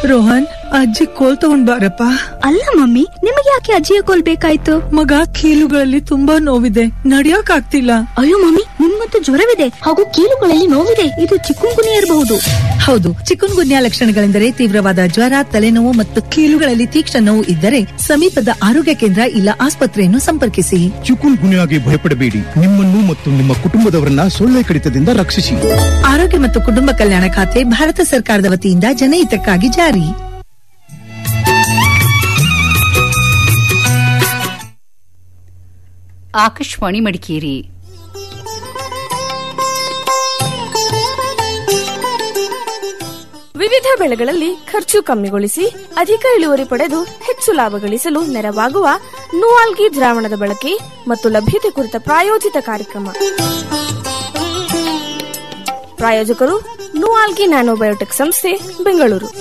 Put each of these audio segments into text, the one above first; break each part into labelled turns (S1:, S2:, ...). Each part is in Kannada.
S1: ರೋಹನ್ ಅಜ್ಜಿ ಕೋಲ್ ತಗೊಂಡ್ ಬಾರಪ್ಪ
S2: ಅಲ್ಲ ಮಮ್ಮಿ ನಿಮಗೆ ಯಾಕೆ ಅಜ್ಜಿಯ ಕೋಲ್ ಬೇಕಾಯ್ತು
S1: ಮಗ ಕೀಲುಗಳಲ್ಲಿ ತುಂಬಾ ನೋವಿದೆ ನಡಿಯಕ್ ಆಗ್ತಿಲ್ಲ
S2: ಅಯ್ಯೋ ಮಮ್ಮಿ ನಿಮ್ಮಂತೂ ಜ್ವರವಿದೆ ಹಾಗೂ ಕೀಲುಗಳಲ್ಲಿ ನೋವಿದೆ ಇದು ಚಿಕ್ಕುಂಗುನಿ ಇರಬಹುದು
S3: ಹೌದು ಚಿಕನ್ ಗುನ್ಯಾ ಲಕ್ಷಣಗಳೆಂದರೆ ತೀವ್ರವಾದ ಜ್ವರ ತಲೆನೋವು ಮತ್ತು ಕೀಲುಗಳಲ್ಲಿ ತೀಕ್ಷ್ಣ ನೋವು ಇದ್ದರೆ ಸಮೀಪದ ಆರೋಗ್ಯ ಕೇಂದ್ರ ಇಲ್ಲ ಆಸ್ಪತ್ರೆಯನ್ನು ಸಂಪರ್ಕಿಸಿ
S4: ಚಿಕುನ್ ಗುನ್ಯಾಗೆ ಭಯಪಡಬೇಡಿ ನಿಮ್ಮನ್ನು ಮತ್ತು ನಿಮ್ಮ ಕುಟುಂಬದವರನ್ನ ಸೊಳ್ಳೆ ಕಡಿತದಿಂದ ರಕ್ಷಿಸಿ
S3: ಆರೋಗ್ಯ ಮತ್ತು ಕುಟುಂಬ ಕಲ್ಯಾಣ ಖಾತೆ ಭಾರತ ಸರ್ಕಾರದ ವತಿಯಿಂದ ಜನಹಿತಕ್ಕಾಗಿ ಜಾರಿ
S5: ಆಕಾಶವಾಣಿ ಮಡಿಕೇರಿ
S6: ವಿವಿಧ ಬೆಳೆಗಳಲ್ಲಿ ಖರ್ಚು ಕಮ್ಮಿಗೊಳಿಸಿ ಅಧಿಕ ಇಳುವರಿ ಪಡೆದು ಹೆಚ್ಚು ಲಾಭ ಗಳಿಸಲು ನೆರವಾಗುವ ನೂವಾಲ್ಗಿ ದ್ರಾವಣದ ಬಳಕೆ ಮತ್ತು ಲಭ್ಯತೆ ಕುರಿತ ಪ್ರಾಯೋಜಿತ ಕಾರ್ಯಕ್ರಮ ಪ್ರಾಯೋಜಕರು ನೂವಾಲ್ಗಿ ನ್ಯಾನೋಬಯೋಟೆಕ್ ಸಂಸ್ಥೆ ಬೆಂಗಳೂರು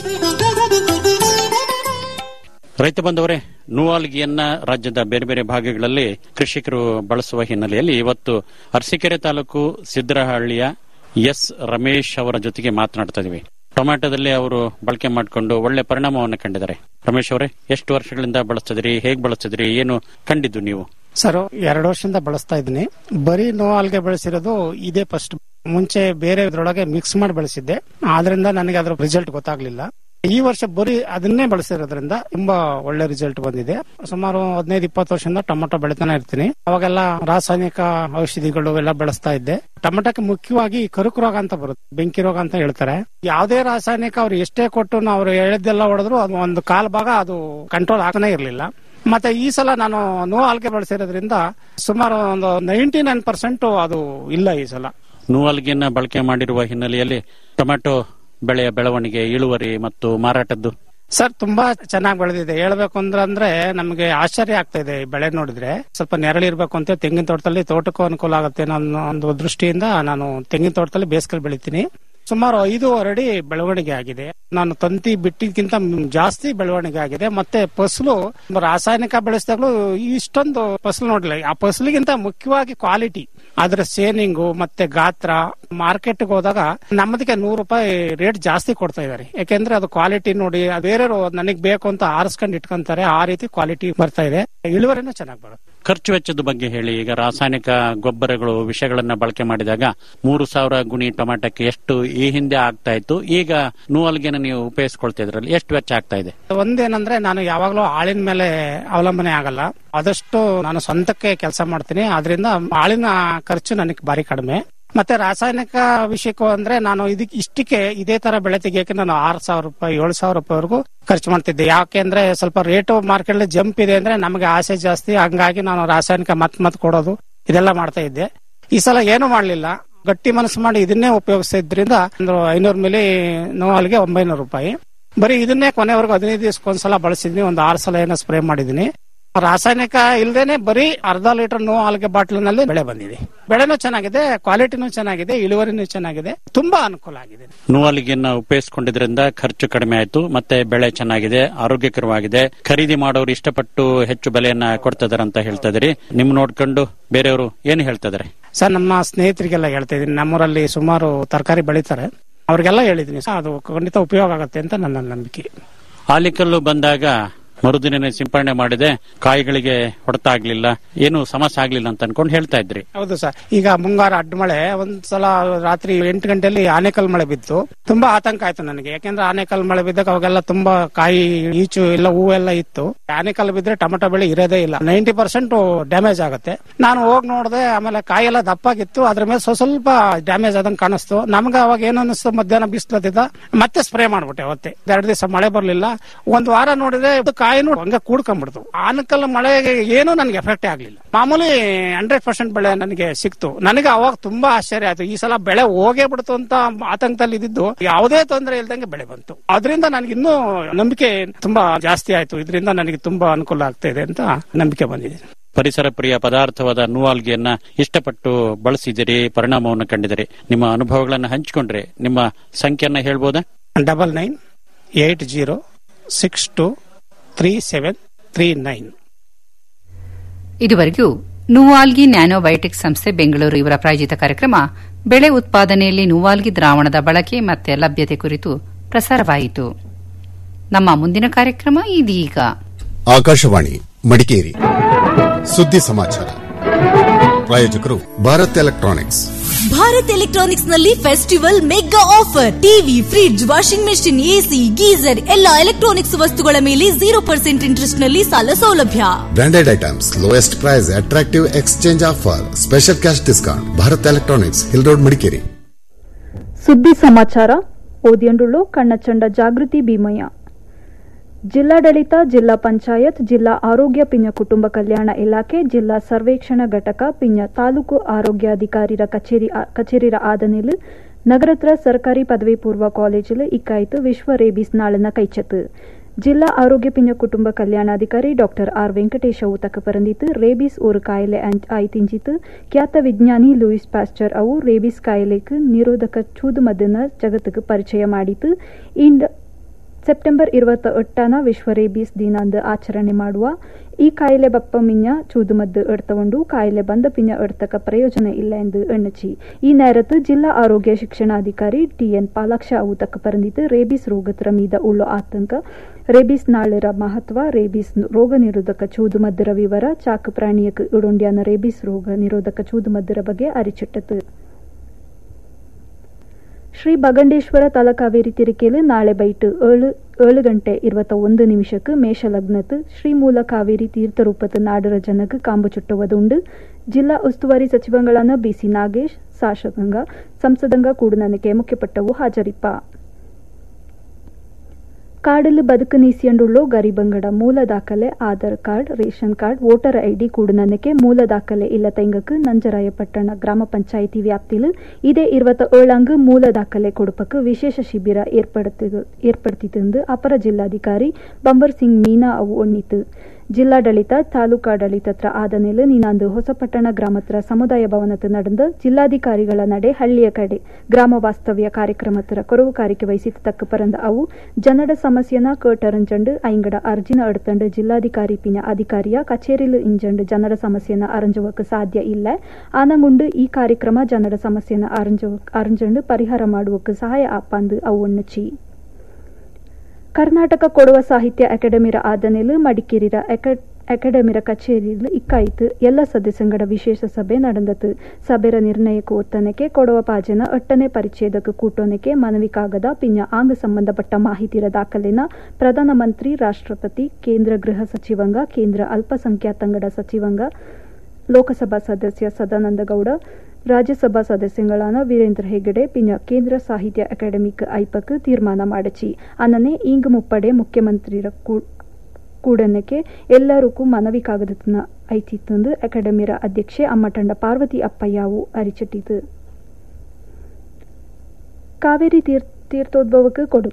S7: ರೈತ ಬಂದವರೇ ನೂವಾಲ್ಗಿಯನ್ನ ರಾಜ್ಯದ ಬೇರೆ ಬೇರೆ ಭಾಗಗಳಲ್ಲಿ ಕೃಷಿಕರು ಬಳಸುವ ಹಿನ್ನೆಲೆಯಲ್ಲಿ ಇವತ್ತು ಅರಸೀಕೆರೆ ತಾಲೂಕು ಸಿದ್ದರಹಳ್ಳಿಯ ಎಸ್ ರಮೇಶ್ ಅವರ ಜೊತೆಗೆ ಮಾತನಾಡ್ತಾ ಇದೀವಿ ಟೊಮ್ಯಾಟೋದಲ್ಲಿ ಅವರು ಬಳಕೆ ಮಾಡಿಕೊಂಡು ಒಳ್ಳೆ ಪರಿಣಾಮವನ್ನು ಕಂಡಿದ್ದಾರೆ ರಮೇಶ್ ಅವರೇ ಎಷ್ಟು ವರ್ಷಗಳಿಂದ ಬಳಸ್ತಿದ್ರಿ ಹೇಗ್ ಬಳಸ್ತಿದ್ರಿ ಏನು ಕಂಡಿದ್ದು ನೀವು
S8: ಸರ್ ಎರಡು ವರ್ಷದಿಂದ ಬಳಸ್ತಾ ಇದ್ದೀನಿ ಬರೀ ನೋವಾಲ್ಗೆ ಬೆಳೆಸಿರೋದು ಇದೇ ಫಸ್ಟ್ ಮುಂಚೆ ಬೇರೆ ಇದ್ರೊಳಗೆ ಮಿಕ್ಸ್ ಮಾಡಿ ಬೆಳೆಸಿದ್ದೆ ಆದ್ರಿಂದ ನನಗೆ ಅದರ ರಿಸಲ್ಟ್ ಗೊತ್ತಾಗ್ಲಿಲ್ಲ ಈ ವರ್ಷ ಬರೀ ಅದನ್ನೇ ಬಳಸಿರೋದ್ರಿಂದ ತುಂಬಾ ಒಳ್ಳೆ ರಿಸಲ್ಟ್ ಬಂದಿದೆ ಸುಮಾರು ಹದಿನೈದು ಇಪ್ಪತ್ತು ವರ್ಷದಿಂದ ಟೊಮೆಟೊ ಬೆಳಿತಾನೆ ಇರ್ತೀನಿ ಅವಾಗೆಲ್ಲ ರಾಸಾಯನಿಕ ಔಷಧಿಗಳು ಎಲ್ಲ ಬಳಸ್ತಾ ಇದ್ದೆ ಟೊಮೆಟೊಕ್ಕೆ ಮುಖ್ಯವಾಗಿ ಕರುಕು ರೋಗ ಅಂತ ಬರುತ್ತೆ ಬೆಂಕಿ ರೋಗ ಅಂತ ಹೇಳ್ತಾರೆ ಯಾವುದೇ ರಾಸಾಯನಿಕ ಅವ್ರು ಎಷ್ಟೇ ಕೊಟ್ಟು ಅವ್ರು ಹೇಳಿದ್ದೆಲ್ಲ ಹೊಡೆದ್ರು ಅದು ಒಂದು ಕಾಲ್ ಭಾಗ ಅದು ಕಂಟ್ರೋಲ್ ಆಗನೇ ಇರಲಿಲ್ಲ ಮತ್ತೆ ಈ ಸಲ ನಾನು ನೋ ಆಲ್ಗೆ ಬಳಸಿರೋದ್ರಿಂದ ಸುಮಾರು ಒಂದು ನೈಂಟಿ ನೈನ್ ಪರ್ಸೆಂಟ್ ಅದು ಇಲ್ಲ ಈ ಸಲ
S7: ನೂವಾಲ್ಗಿಯನ್ನ ಬಳಕೆ ಮಾಡಿರುವ ಹಿನ್ನೆಲೆಯಲ್ಲಿ ಟೊಮ್ಯಾಟೊ ಬೆಳೆಯ ಬೆಳವಣಿಗೆ ಇಳುವರಿ ಮತ್ತು ಮಾರಾಟದ್ದು
S8: ಸರ್ ತುಂಬಾ ಚೆನ್ನಾಗಿ ಬೆಳೆದಿದೆ ಹೇಳ್ಬೇಕು ಅಂದ್ರೆ ಅಂದ್ರೆ ನಮಗೆ ಆಶ್ಚರ್ಯ ಆಗ್ತಾ ಇದೆ ಈ ಬೆಳೆ ನೋಡಿದ್ರೆ ಸ್ವಲ್ಪ ನೆರಳಿರ್ಬೇಕು ಅಂತ ತೆಂಗಿನ ತೋಟದಲ್ಲಿ ತೋಟಕ್ಕೂ ಅನುಕೂಲ ಆಗುತ್ತೆ ಅನ್ನೋ ಒಂದು ದೃಷ್ಟಿಯಿಂದ ನಾನು ತೆಂಗಿನ ತೋಟದಲ್ಲಿ ಬೇಸಿಗೆ ಬೆಳಿತೀನಿ ಸುಮಾರು ಐದೂವರೆ ಅಡಿ ಬೆಳವಣಿಗೆ ಆಗಿದೆ ನಾನು ತಂತಿ ಬಿಟ್ಟಿದ್ಕಿಂತ ಜಾಸ್ತಿ ಬೆಳವಣಿಗೆ ಆಗಿದೆ ಮತ್ತೆ ಫಸಲು ರಾಸಾಯನಿಕ ಬೆಳೆಸಿದಾಗಲೂ ಇಷ್ಟೊಂದು ಫಸಲು ನೋಡಿಲ್ಲ ಆ ಫಸಲಿಗಿಂತ ಮುಖ್ಯವಾಗಿ ಕ್ವಾಲಿಟಿ ಅದರ ಸೇನಿಂಗು ಮತ್ತೆ ಗಾತ್ರ ಮಾರ್ಕೆಟ್ಗೆ ಹೋದಾಗ ನಮ್ಮದಕ್ಕೆ ನೂರು ರೂಪಾಯಿ ರೇಟ್ ಜಾಸ್ತಿ ಕೊಡ್ತಾ ಇದಾರೆ ಯಾಕೆಂದ್ರೆ ಅದು ಕ್ವಾಲಿಟಿ ನೋಡಿ ಬೇರೆಯವರು ನನಗೆ ಬೇಕು ಅಂತ ಆರಿಸ್ಕೊಂಡು ಇಟ್ಕೊಂತಾರೆ ಆ ರೀತಿ ಕ್ವಾಲಿಟಿ ಬರ್ತಾ ಇದೆ ಇಳುವರಿನೂ ಚೆನ್ನಾಗಿ ಬರುತ್ತೆ
S7: ಖರ್ಚು ವೆಚ್ಚದ ಬಗ್ಗೆ ಹೇಳಿ ಈಗ ರಾಸಾಯನಿಕ ಗೊಬ್ಬರಗಳು ವಿಷಗಳನ್ನ ಬಳಕೆ ಮಾಡಿದಾಗ ಮೂರು ಸಾವಿರ ಗುಣಿ ಟೊಮ್ಯಾಟೋಕ್ಕೆ ಎಷ್ಟು ಈ ಹಿಂದೆ ಆಗ್ತಾ ಇತ್ತು ಈಗ ನೂವಲ್ಗೆನ ನೀವು ಉಪಯೋಗಿಸ್ಕೊಳ್ತಾ ಇದ್ರಲ್ಲಿ ಎಷ್ಟು ವೆಚ್ಚ ಆಗ್ತಾ ಇದೆ
S8: ಒಂದೇನಂದ್ರೆ ನಾನು ಯಾವಾಗ್ಲೂ ಆಳಿನ ಮೇಲೆ ಅವಲಂಬನೆ ಆಗಲ್ಲ ಆದಷ್ಟು ನಾನು ಸ್ವಂತಕ್ಕೆ ಕೆಲಸ ಮಾಡ್ತೀನಿ ಅದರಿಂದ ಆಳಿನ ಖರ್ಚು ನನಗೆ ಬಾರಿ ಕಡಿಮೆ ಮತ್ತೆ ರಾಸಾಯನಿಕ ವಿಷಯಕ್ಕೂ ಅಂದ್ರೆ ನಾನು ಇದಕ್ಕೆ ಇಷ್ಟಕ್ಕೆ ಇದೇ ತರ ಬೆಳೆ ತೆಗಿಯಕ್ಕೆ ನಾನು ಆರ್ ಸಾವಿರ ರೂಪಾಯಿ ಏಳು ಸಾವಿರ ರೂಪಾಯಿವರೆಗೂ ಖರ್ಚು ಮಾಡ್ತಿದ್ದೆ ಯಾಕೆಂದ್ರೆ ಸ್ವಲ್ಪ ರೇಟು ಮಾರ್ಕೆಟ್ ಜಂಪ್ ಇದೆ ಅಂದ್ರೆ ನಮಗೆ ಆಸೆ ಜಾಸ್ತಿ ಹಂಗಾಗಿ ನಾನು ರಾಸಾಯನಿಕ ಮತ್ ಮತ್ ಕೊಡೋದು ಇದೆಲ್ಲ ಮಾಡ್ತಾ ಇದ್ದೆ ಈ ಸಲ ಏನು ಮಾಡ್ಲಿಲ್ಲ ಗಟ್ಟಿ ಮನಸ್ಸು ಮಾಡಿ ಇದನ್ನೇ ಉಪಯೋಗಿಸಿದ್ರಿಂದ ಒಂದು ಐನೂರು ಮಿಲಿ ನೋವಲ್ಗೆ ಒಂಬೈನೂರು ರೂಪಾಯಿ ಬರೀ ಇದನ್ನೇ ಕೊನೆವರೆಗೂ ಹದಿನೈದು ದಿವಸಕ್ಕೊಂದ್ಸಲ ಬಳಸಿದ್ನಿ ಒಂದು ಆರು ಸಲ ಏನೋ ಸ್ಪ್ರೇ ಮಾಡಿದೀನಿ ರಾಸಾಯನಿಕ ಇಲ್ದೇನೆ ಬರೀ ಅರ್ಧ ಲೀಟರ್ ನೋ ಆಲ್ಗೆ ಬಾಟ್ಲಿನಲ್ಲಿ ಬೆಳೆ ಬಂದಿದೆ ಬೆಳೆನೂ ಚೆನ್ನಾಗಿದೆ ಕ್ವಾಲಿಟಿನೂ ಚೆನ್ನಾಗಿದೆ ಇಳುವರಿನೂ ಚೆನ್ನಾಗಿದೆ ತುಂಬಾ ಅನುಕೂಲ ಆಗಿದೆ
S7: ನೂವಲ್ಗಿಯನ್ನ ಉಪಯೋಗಿಸಿಕೊಂಡಿದ್ರಿಂದ ಖರ್ಚು ಕಡಿಮೆ ಆಯ್ತು ಮತ್ತೆ ಬೆಳೆ ಚೆನ್ನಾಗಿದೆ ಆರೋಗ್ಯಕರವಾಗಿದೆ ಖರೀದಿ ಮಾಡೋರು ಇಷ್ಟಪಟ್ಟು ಹೆಚ್ಚು ಬೆಲೆಯನ್ನ ಕೊಡ್ತಾ ಇದಾರೆ ಅಂತ ಹೇಳ್ತಾ ಇದ್ರಿ ನಿಮ್ ನೋಡ್ಕೊಂಡು ಬೇರೆಯವರು ಏನು ಹೇಳ್ತಾ ಇದಾರೆ
S8: ಸರ್ ನಮ್ಮ ಸ್ನೇಹಿತರಿಗೆಲ್ಲ ಹೇಳ್ತಾ ಇದೀನಿ ನಮ್ಮೂರಲ್ಲಿ ಸುಮಾರು ತರಕಾರಿ ಬೆಳೀತಾರೆ ಅವ್ರಿಗೆಲ್ಲ ಹೇಳಿದೀನಿ ಸರ್ ಅದು ಖಂಡಿತ ಉಪಯೋಗ ಆಗುತ್ತೆ ಅಂತ ನನ್ನ ನಂಬಿಕೆ
S7: ಆಲಿಕಲ್ಲು ಬಂದಾಗ ಮರುದಿನ ಸಿಂಪರಣೆ ಮಾಡಿದೆ ಕಾಯಿಗಳಿಗೆ ಹೊಡೆತ ಆಗ್ಲಿಲ್ಲ ಏನು ಸಮಸ್ಯೆ ಆಗ್ಲಿಲ್ಲ ಅಂತ ಅನ್ಕೊಂಡು ಹೇಳ್ತಾ ಇದ್ರಿ
S8: ಹೌದು ಸರ್ ಈಗ ಮುಂಗಾರು ಅಡ್ಡ ಮಳೆ ಒಂದ್ಸಲ ರಾತ್ರಿ ಎಂಟು ಗಂಟೆಯಲ್ಲಿ ಆನೆಕಲ್ ಮಳೆ ಬಿತ್ತು ತುಂಬಾ ಆತಂಕ ಆಯ್ತು ನನಗೆ ಯಾಕೆಂದ್ರೆ ಆನೆಕಲ್ ಮಳೆ ಬಿದ್ದಾಗ ಅವಾಗೆಲ್ಲ ತುಂಬಾ ಕಾಯಿ ಈಚು ಎಲ್ಲ ಹೂವೆಲ್ಲ ಇತ್ತು ಆನೆಕಲ್ ಬಿದ್ರೆ ಟೊಮೆಟೊ ಬೆಳೆ ಇರೋದೇ ಇಲ್ಲ ನೈಂಟಿ ಪರ್ಸೆಂಟ್ ಡ್ಯಾಮೇಜ್ ಆಗುತ್ತೆ ನಾನು ಹೋಗಿ ನೋಡಿದೆ ಆಮೇಲೆ ಕಾಯಿ ಎಲ್ಲ ದಪ್ಪಾಗಿತ್ತು ಅದ್ರ ಮೇಲೆ ಸ್ವಲ್ಪ ಸ್ವಲ್ಪ ಡ್ಯಾಮೇಜ್ ಆದಂಗೆ ಕಾಣಿಸ್ತು ನಮ್ಗೆ ಅವಾಗ ಏನು ಅನಿಸ್ತು ಮಧ್ಯಾಹ್ನ ಬಿಸಿಲತ್ತಿದ್ದ ಮತ್ತೆ ಸ್ಪ್ರೇ ಮಾಡ್ಬಿಟ್ಟೆ ಅವತ್ತೆ ಎರಡು ದಿವಸ ಮಳೆ ಬರ್ಲಿಲ್ಲ ಒಂದ್ ವಾರ ನೋಡಿದ್ರೆ ಕಾಯಿನೂ ಹಂಗ ಕೂಡ್ಕೊಂಡ್ಬಿಡ್ತು ಆನಕಲ್ ಮಳೆಗೆ ಏನು ನನಗೆ ಎಫೆಕ್ಟ್ ಆಗ್ಲಿಲ್ಲ ಮಾಮೂಲಿ ಹಂಡ್ರೆಡ್ ಪರ್ಸೆಂಟ್ ಬೆಳೆ ನನಗೆ ಸಿಕ್ತು ನನಗೆ ಅವಾಗ ತುಂಬಾ ಆಶ್ಚರ್ಯ ಆಯ್ತು ಈ ಸಲ ಬೆಳೆ ಹೋಗೇ ಬಿಡ್ತು ಅಂತ ಆತಂಕದಲ್ಲಿ ಇದ್ದಿದ್ದು ಯಾವುದೇ ತೊಂದರೆ ಇಲ್ದಂಗೆ ಬೆಳೆ ಬಂತು ಅದರಿಂದ ನನಗೆ ಇನ್ನೂ ನಂಬಿಕೆ ತುಂಬಾ ಜಾಸ್ತಿ ಆಯ್ತು ಇದರಿಂದ ನನಗೆ ತುಂಬಾ ಅನುಕೂಲ ಆಗ್ತಾ ಇದೆ ಅಂತ ನಂಬಿಕೆ ಬಂದಿದೆ
S7: ಪರಿಸರ ಪ್ರಿಯ ಪದಾರ್ಥವಾದ ನೂವಾಲ್ಗಿಯನ್ನ ಇಷ್ಟಪಟ್ಟು ಬಳಸಿದಿರಿ ಪರಿಣಾಮವನ್ನು ಕಂಡಿದಿರಿ ನಿಮ್ಮ ಅನುಭವಗಳನ್ನು ಹಂಚಿಕೊಂಡ್ರೆ ನಿಮ್ಮ ಸಂಖ್ಯೆಯನ್ನ ಹೇಳ್ಬೋದಾ
S8: double nine eight zero six two three seven three nine
S5: ಇದುವರೆಗೂ ನೂವಾಲ್ಗಿ ನ್ಯಾನೋಬಯೋಟಿಕ್ ಸಂಸ್ಥೆ ಬೆಂಗಳೂರು ಇವರ ಪ್ರಾಯೋಜಿತ ಕಾರ್ಯಕ್ರಮ ಬೆಳೆ ಉತ್ಪಾದನೆಯಲ್ಲಿ ನೂವಾಲ್ಗಿ ದ್ರಾವಣದ ಬಳಕೆ ಮತ್ತು ಲಭ್ಯತೆ ಕುರಿತು ಪ್ರಸಾರವಾಯಿತು ನಮ್ಮ ಮುಂದಿನ ಕಾರ್ಯಕ್ರಮ ಇದೀಗ
S9: ಆಕಾಶವಾಣಿ ಮಡಿಕೇರಿ ಸುದ್ದಿ ಸಮಾಚಾರ ಪ್ರಾಯೋಜಕರು ಭಾರತ್ ಎಲೆಕ್ಟ್ರಾನಿಕ್ಸ್
S10: ಭಾರತ್ ಎಲೆಕ್ಟ್ರಾನಿಕ್ಸ್ ನಲ್ಲಿ festival mega offer TV fridge washing machine AC geyser ಎಲ್ಲಾ ಎಲೆಕ್ಟ್ರಾನಿಕ್ಸ್ ವಸ್ತುಗಳ ಮೇಲೆ ಜೀರೋ ಪರ್ಸೆಂಟ್ ಇಂಟ್ರೆಸ್ಟ್ ನಲ್ಲಿ ಸಾಲ ಸೌಲಭ್ಯ
S9: branded items lowest price attractive exchange offer special cash discount Bharat electronics hill road Madikeri
S11: ಸುದ್ದಿ ಸಮಾಚಾರ ಓದಿಯಂಡುಳ್ಳು ಕಣ್ಣಚಂಡ ಜಾಗೃತಿ ಭೀಮಯ್ಯ ಜಿಲ್ಲಾಡಳಿತ ಜಿಲ್ಲಾ ಪಂಚಾಯತ್ ಜಿಲ್ಲಾ ಆರೋಗ್ಯ ಪಿಂಜ ಕುಟುಂಬ ಕಲ್ಯಾಣ ಇಲಾಖೆ ಜಿಲ್ಲಾ ಸರ್ವೇಕ್ಷಣಾ ಘಟಕ ಪಿಂಜ ತಾಲೂಕು ಆರೋಗ್ಯಾಧಿಕಾರಿರ ಕಚೇರಿ ಕಚೇರಿರ ಆದನಿಲ್ ನಗರತ್ರ ಸರ್ಕಾರಿ ಪದವಿ ಪೂರ್ವ ಕಾಲೇಜಿಲ್ ಇಕ್ಕಾಯ್ತು ವಿಶ್ವ ರೇಬೀಸ್ ನಾಳನ ಕೈಚತ್ತು ಜಿಲ್ಲಾ ಆರೋಗ್ಯ ಪಿಂಜ ಕುಟುಂಬ ಕಲ್ಯಾಣಾಧಿಕಾರಿ ಡಾಕ್ಟರ್ ಆರ್ ವೆಂಕಟೇಶ ಅವು ತಕ್ಕ ಪರಂದಿತ್ತು ರೇಬೀಸ್ ஒரு ಕಾಯಿಲೆ ಆಯ್ತಿಂಜಿತು ಖ್ಯಾತ ವಿಜ್ಞಾನಿ ಲೂಯಿಸ್ ಪಾಸ್ಚರ್ ಅವು ರೇಬೀಸ್ ಕಾಯಿಲೆಗೆ ನಿರೋಧಕ ಚೂದು ಮದ್ದನ್ನ ಜಗತ್ತಿಗೆ ಪರಿಚಯ ಮಾಡಿತು ಇಂಡ್ ಸೆಪ್ಟೆಂಬರ್ ಇರುವತ್ತ ಎಟ್ಟನ ವಿಶ್ವ ರೇಬೀಸ್ ದಿನಾಂದ ಆಚರಣೆ ಮಾಡುವ ಈ ಕಾಯಿಲೆ ಬಪ್ಪ ಮಿಂಜ ಚೂದುಮದ್ದು ಎಡ್ತಗೊಂಡು ಕಾಯಿಲೆ ಬಂದ ಪಿಂಜ ಎಡ್ತಕ ಪ್ರಯೋಜನ ಇಲ್ಲ ಎಂದು ಎಣ್ಣಚಿ ಈ ನೇರತ್ತು ಜಿಲ್ಲಾ ಆರೋಗ್ಯ ಶಿಕ್ಷಣಾಧಿಕಾರಿ ಟಿಎನ್ ಪಾಲಾಕ್ಷ ಅವು ತಕ್ಕ ಪರಂದಿತ್ತು ರೇಬೀಸ್ ರೋಗತ್ರ ಮೀದ ಉಳ್ಳೋ ಆತಂಕ ರೇಬೀಸ್ ನಾಳರ ಮಹತ್ವ ರೇಬೀಸ್ ರೋಗ ನಿರೋಧಕ ಚೂದುಮದ್ದರ ವಿವರ ಚಾಕು ಪ್ರಾಣಿಯಕ್ಕೆ ಇಡೊಂಡ್ಯಾನ ರೇಬೀಸ್ ರೋಗ ನಿರೋಧಕ ಚೂದುಮದ್ದರ ಬಗ್ಗೆ ಅರಿಚಿಟ್ಟತು ಶ್ರೀ ಬಗಂಡೇಶ್ವರ ತಲಕಾವೇರಿ ತಿರುಕೇಲು ನಾಳೆ ಬೈಟು ಏಳು ಏಳು ಗಂಟೆ ಇರುವತ್ತ ಒಂದು ನಿಮಿಷಕ್ಕೆ ಮೇಷಲಗ್ನತ್ ಶ್ರೀ ಮೂಲ ಕಾವೇರಿ ತೀರ್ಥರೂಪದ ನಾಡರ ಜನಕ್ಕೆ ಕಾಂಬು ಚುಟ್ಟುವುದುಂಡು ಜಿಲ್ಲಾ ಉಸ್ತುವಾರಿ ಸಚಿವಗಳಾದ ಬಿಸಿ ನಾಗೇಶ್ ಶಾಸಕಾಂಗ ಸಂಸದಂಗ ಕೂಡುನನಕ್ಕೆ ಮುಖ್ಯಪಟ್ಟವು ಹಾಜರಿಪ್ಪ ಕಾಡಲು ಬದುಕು ನೀಸಿಯಂಡುಳ್ಳೋ ಗರಿಬಂಗಡ ಮೂಲ ದಾಖಲೆ Aadhaar card ration card voter ID ಕೂಡುನನಕ್ಕೆ ಮೂಲ ದಾಖಲೆ ಇಲ್ಲ ತೆಂಗಕ್ಕೆ ನಂಜರಾಯಪಟ್ಟಣ ಗ್ರಾಮ ಪಂಚಾಯಿತಿ ವ್ಯಾಪ್ತಿಲು ಇದೇ ಇರುವತ್ತ ಏಳಂಗು ಮೂಲ ದಾಖಲೆ ಕೊಡುಪಕ್ಕೆ ವಿಶೇಷ ಶಿಬಿರ ಏರ್ಪಡ್ತಿತೆಂದು ಅಪರ ಜಿಲ್ಲಾಧಿಕಾರಿ ಬಂಬರ್ ಸಿಂಗ್ ಮೀನಾ ಅವು ಒಣ್ಣಿತು ಜಿಲ್ಲಾಡಳಿತ ತಾಲೂಕಾಡಳಿತತ್ರ ಆದನೆಲು ನೀನಾಂದು ಹೊಸಪಟ್ಟಣ ಗ್ರಾಮತ್ರ ಸಮುದಾಯ ಭವನದ ನಡೆದ ಜಿಲ್ಲಾಧಿಕಾರಿಗಳ ನಡೆ ಹಳ್ಳಿಯ ಕಡೆ ಗ್ರಾಮ ವಾಸ್ತವ್ಯ ಕಾರ್ಯಕ್ರಮತ್ರ ಕೊರವುಕಾರಿಕೆ ವಹಿಸಿದ ತಕ್ಕ ಪರಂದ ಅವು ಜನಡ ಸಮಸ್ಯೆನ ಕೇಟರಂಜಂಡು ಐಂಗಡ ಅರ್ಜಿನ ಅಡ್ತಂಡು ಜಿಲ್ಲಾಧಿಕಾರಿ ಪಿನ ಅಧಿಕಾರಿಯ ಕಚೇರಿಲು ಇಂಜಂಡು ಜನಡ ಸಮಸ್ಯೆನ ಅರಂಜುವಕ್ಕೆ ಸಾಧ್ಯ ಇಲ್ಲ ಆನಂಗುಂಡು ಈ ಕಾರ್ಯಕ್ರಮ ಜನಡ ಸಮಸ್ಯೆನ ಅರಂಜಂಡು ಪರಿಹಾರ ಮಾಡುವಕ್ಕೆ ಸಹಾಯ ಆಪಂದು ಅವು ಒಣ್ಣಚಿ ಕರ್ನಾಟಕ ಕೊಡುವ ಸಾಹಿತ್ಯ ಅಕಾಡೆಮಿರ ಆದನೆಲು ಮಡಿಕೇರಿರ ಅಕಾಡೆಮಿರ ಕಚೇರಿಲು ಇಕ್ಕಾಯಿತು ಎಲ್ಲ ಸದಸ್ಯಂಗಡ ವಿಶೇಷ ಸಭೆ ನಡೆದತು ಸಭೆರ ನಿರ್ಣಯಕ್ಕೆ ಒತ್ತನಕ್ಕೆ ಕೊಡುವ ಪಾಜನ ಎಟ್ಟನೇ ಪರಿಚ್ಛೇದಕ್ಕೆ ಕೂಟೋನಕ್ಕೆ ಮನವಿ ಕಾಗದ ಪಿಂಜ ಆಂಗ ಸಂಬಂಧಪಟ್ಟ ಮಾಹಿತಿರ ದಾಖಲೆನ ಪ್ರಧಾನಮಂತ್ರಿ ರಾಷ್ಟ್ರಪತಿ ಕೇಂದ್ರ ಗೃಹ ಸಚಿವಂಗ ಕೇಂದ್ರ ಅಲ್ಪಸಂಖ್ಯಾತಂಗಡ ಸಚಿವಂಗ ಲೋಕಸಭಾ ಸದಸ್ಯ ಸದಾನಂದ ಗೌಡ ರಾಜ್ಯಸಭಾ ಸದಸ್ಯಗಳಾದ ವೀರೇಂದ್ರ ಹೆಗಡೆ ಪಿಂಜ ಕೇಂದ್ರ ಸಾಹಿತ್ಯ ಅಕಾಡೆಮಿಕ್ ಐಪಕ್ ತೀರ್ಮಾನ ಮಾಡಚಿ ಅನ್ನನೆ ಇಂಗ್ ಮುಪ್ಪಡೆ ಮುಖ್ಯಮಂತ್ರಿರ ಕೂಡನಕ್ಕೆ ಎಲ್ಲರಿಗೂ ಮನವಿ ಕಾಗದತನ ಐತಿತ್ತಂದು ಅಕಾಡೆಮಿರ ಅಧ್ಯಕ್ಷೆ ಅಮ್ಮಟಂಡ ಪಾರ್ವತಿ ಅಪ್ಪಯ್ಯಾವು ಅರಿಚಿಟ್ಟಿತು ಕಾವೇರಿ ತೀರ್ಥೋದ್ಭವಕ್ಕೆ ಕೊಡು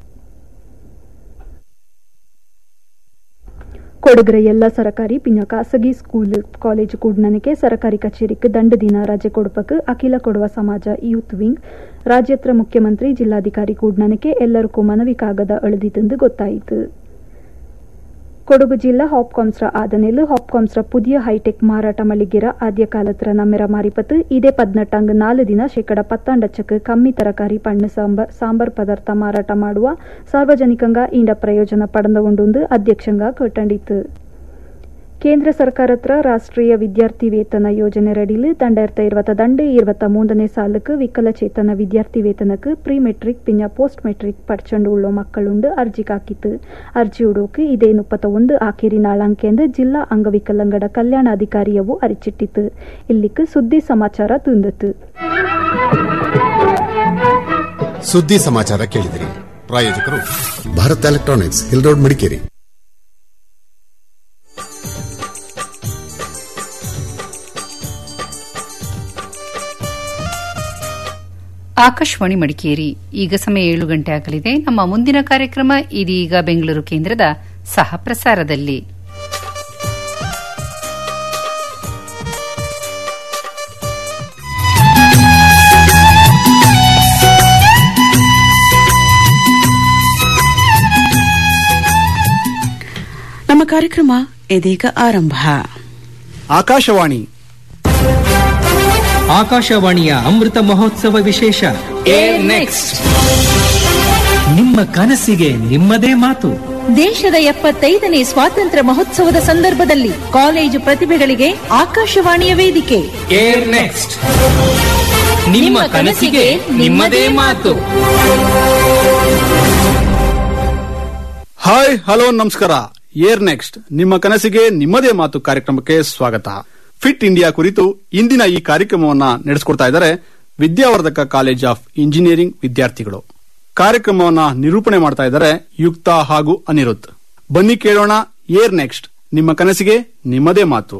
S11: ಕೊಡಗರ ಎಲ್ಲ ಸರಕಾರಿ ಪಿಂಜ ಖಾಸಗಿ ಸ್ಕೂಲ್ ಕಾಲೇಜು ಕೂಡ್ನನಕ್ಕೆ ಸರಕಾರಿ ಕಚೇರಿക്ക് ದಂಡ ದಿನ ರಜೆ ಕೊಡುಪಕ್ಕೆ ಅಖಿಲ ಕೊಡುವ ಸಮಾಜ ಯೂತ್ ವಿಂಗ್ ರಾಜ್ಯತ್ರ ಮುಖ್ಯಮಂತ್ರಿ ಜಿಲ್ಲಾಧಿಕಾರಿ ಕೂಡ್ನನಕ್ಕೆ ಎಲ್ಲರಿಗೂ ಮನವಿ ಕಾಗದ ಎಳೆದಿತೆಂದು ಗೊತ್ತಾಯಿತು ಕೊಡಗು ಜಿಲ್ಲಾ ಹಾಪ್ಕಾಮ್ಸ್ರ ಆದನೆಲು ಹಾಪ್ಕಾಮ್ಸ್ರ ಪುದಿಯ ಹೈಟೆಕ್ ಮಾರಾಟ ಮಳಿಗೆರ ಆದ್ಯ ಕಾಲತ್ರ ನಮ್ಮೆರ ಮಾರಿಪತ್ತು ಇದೇ ಪದ್ನೆಟ್ಟಂಗ್ ನಾಲು ದಿನ ಶೇಕಡ ಪತ್ತಾಂಡಚ್ಚಕ್ಕೆ ಕಮ್ಮಿ ತರಕಾರಿ ಪಣ್ಣು ಸಾಂಬಾರ್ ಸಾಂಬಾರ್ ಪದಾರ್ಥ ಮಾರಾಟ ಮಾಡುವ ಸಾರ್ವಜನಿಕಂಗ ಇಂಡ ಪ್ರಯೋಜನ ಪಡೆದುಕೊಂಡೊಂದು ಅಧ್ಯಕ್ಷಂಗ ಕಟ್ಟಂಡಿತು ಕೇಂದ್ರ ಸರ್ಕಾರತ್ರ ರಾಷ್ಟ್ರೀಯ ವಿದ್ಯಾರ್ಥಿ ವೇತನ ಯೋಜನೆ ರಡಿಲು ದಂಡಾಯಿரத்த இருபத்த தண்டு இருபத்த மூந்தನೇ ಸಾಲಕ್ಕೆ ವಿಕಲಚೇತನ ವಿದ್ಯಾರ್ಥಿ ವೇತನಕ್ಕೆ ಪ್ರೀ ಮೆಟ್ರಿಕ್ ಪಿಂಜ ಪೋಸ್ಟ್ ಮೆಟ್ರಿಕ್ ಪಡ್ಚಂಡು ಉಳ್ಳೋ ಮಕ್ಕಳುಂಡು ಅರ್ಜಿ ಕಾಕಿತ್ತು ಅರ್ಜಿ ಉಡೋಕೆ ಇದೇ ಮುಪ್ಪತ್ತ ಒಂದು ಆಖೇರಿ ನಾಳಂಕೆಂದು ಜಿಲ್ಲಾ ಅಂಗವಿಕಲಂಗಡ ಕಲ್ಯಾಣಾಧಿಕಾರಿಯವು ಅರಿಚಿಟ್ಟಿತು ಇಲ್ಲಿக்கு ಸುದ್ದಿ ಸಮಾಚಾರ ತುಂದಿತು
S9: ಸುದ್ದಿ ಸಮಾಚಾರ ಕೇಳಿದಿರಿ ಪ್ರಾಯೋಜಕರು Bharat electronics hill road Madikeri
S5: Akashvani Madikeri ಈಗ ಸಮಯ ಏಳು ಗಂಟೆ ಆಗಲಿದೆ ನಮ್ಮ ಮುಂದಿನ ಕಾರ್ಯಕ್ರಮ ಇದೀಗ ಬೆಂಗಳೂರು ಕೇಂದ್ರದ ಸಹ ಪ್ರಸಾರದಲ್ಲಿ
S12: ನಮ್ಮ ಕಾರ್ಯಕ್ರಮ ಇದೀಗ ಆರಂಭ
S4: ಆಕಾಶವಾಣಿ
S13: ಆಕಾಶವಾಣಿಯ ಅಮೃತ ಮಹೋತ್ಸವ ವಿಶೇಷ
S12: ಏರ್ ನೆಕ್ಸ್ಟ್
S13: ನಿಮ್ಮ ಕನಸಿಗೆ ನಿಮ್ಮದೇ ಮಾತು
S3: ದೇಶದ ಎಪ್ಪತ್ತೈದನೇ ಸ್ವಾತಂತ್ರ್ಯ ಮಹೋತ್ಸವದ ಸಂದರ್ಭದಲ್ಲಿ ಕಾಲೇಜು ಪ್ರತಿಭೆಗಳಿಗೆ ಆಕಾಶವಾಣಿಯ ವೇದಿಕೆ
S13: ಏರ್ ನೆಕ್ಸ್ಟ್ ನಿಮ್ಮ ಕನಸಿಗೆ ನಿಮ್ಮದೇ ಮಾತು
S14: ಹಾಯ್ ಹಲೋ ನಮಸ್ಕಾರ ಏರ್ ನೆಕ್ಸ್ಟ್ ನಿಮ್ಮ ಕನಸಿಗೆ ನಿಮ್ಮದೇ ಮಾತು ಕಾರ್ಯಕ್ರಮಕ್ಕೆ ಸ್ವಾಗತ ಫಿಟ್ ಇಂಡಿಯಾ ಕುರಿತು ಇಂದಿನ ಈ ಕಾರ್ಯಕ್ರಮವನ್ನ ನಡೆಸಿಕೊಡ್ತಾ ಇದ್ದಾರೆ ವಿದ್ಯಾವರ್ಧಕ ಕಾಲೇಜ್ ಆಫ್ ಇಂಜಿನಿಯರಿಂಗ್ ವಿದ್ಯಾರ್ಥಿಗಳು ಕಾರ್ಯಕ್ರಮವನ್ನ ನಿರೂಪಣೆ ಮಾಡ್ತಾ ಇದ್ದಾರೆ ಯುಕ್ತ ಹಾಗೂ ಅನಿರುದ್ಧ್ ಬನ್ನಿ ಕೇಳೋಣ ಏರ್ ನೆಕ್ಸ್ಟ್ ನಿಮ್ಮ ಕನಸಿಗೆ ನಿಮ್ಮದೇ ಮಾತು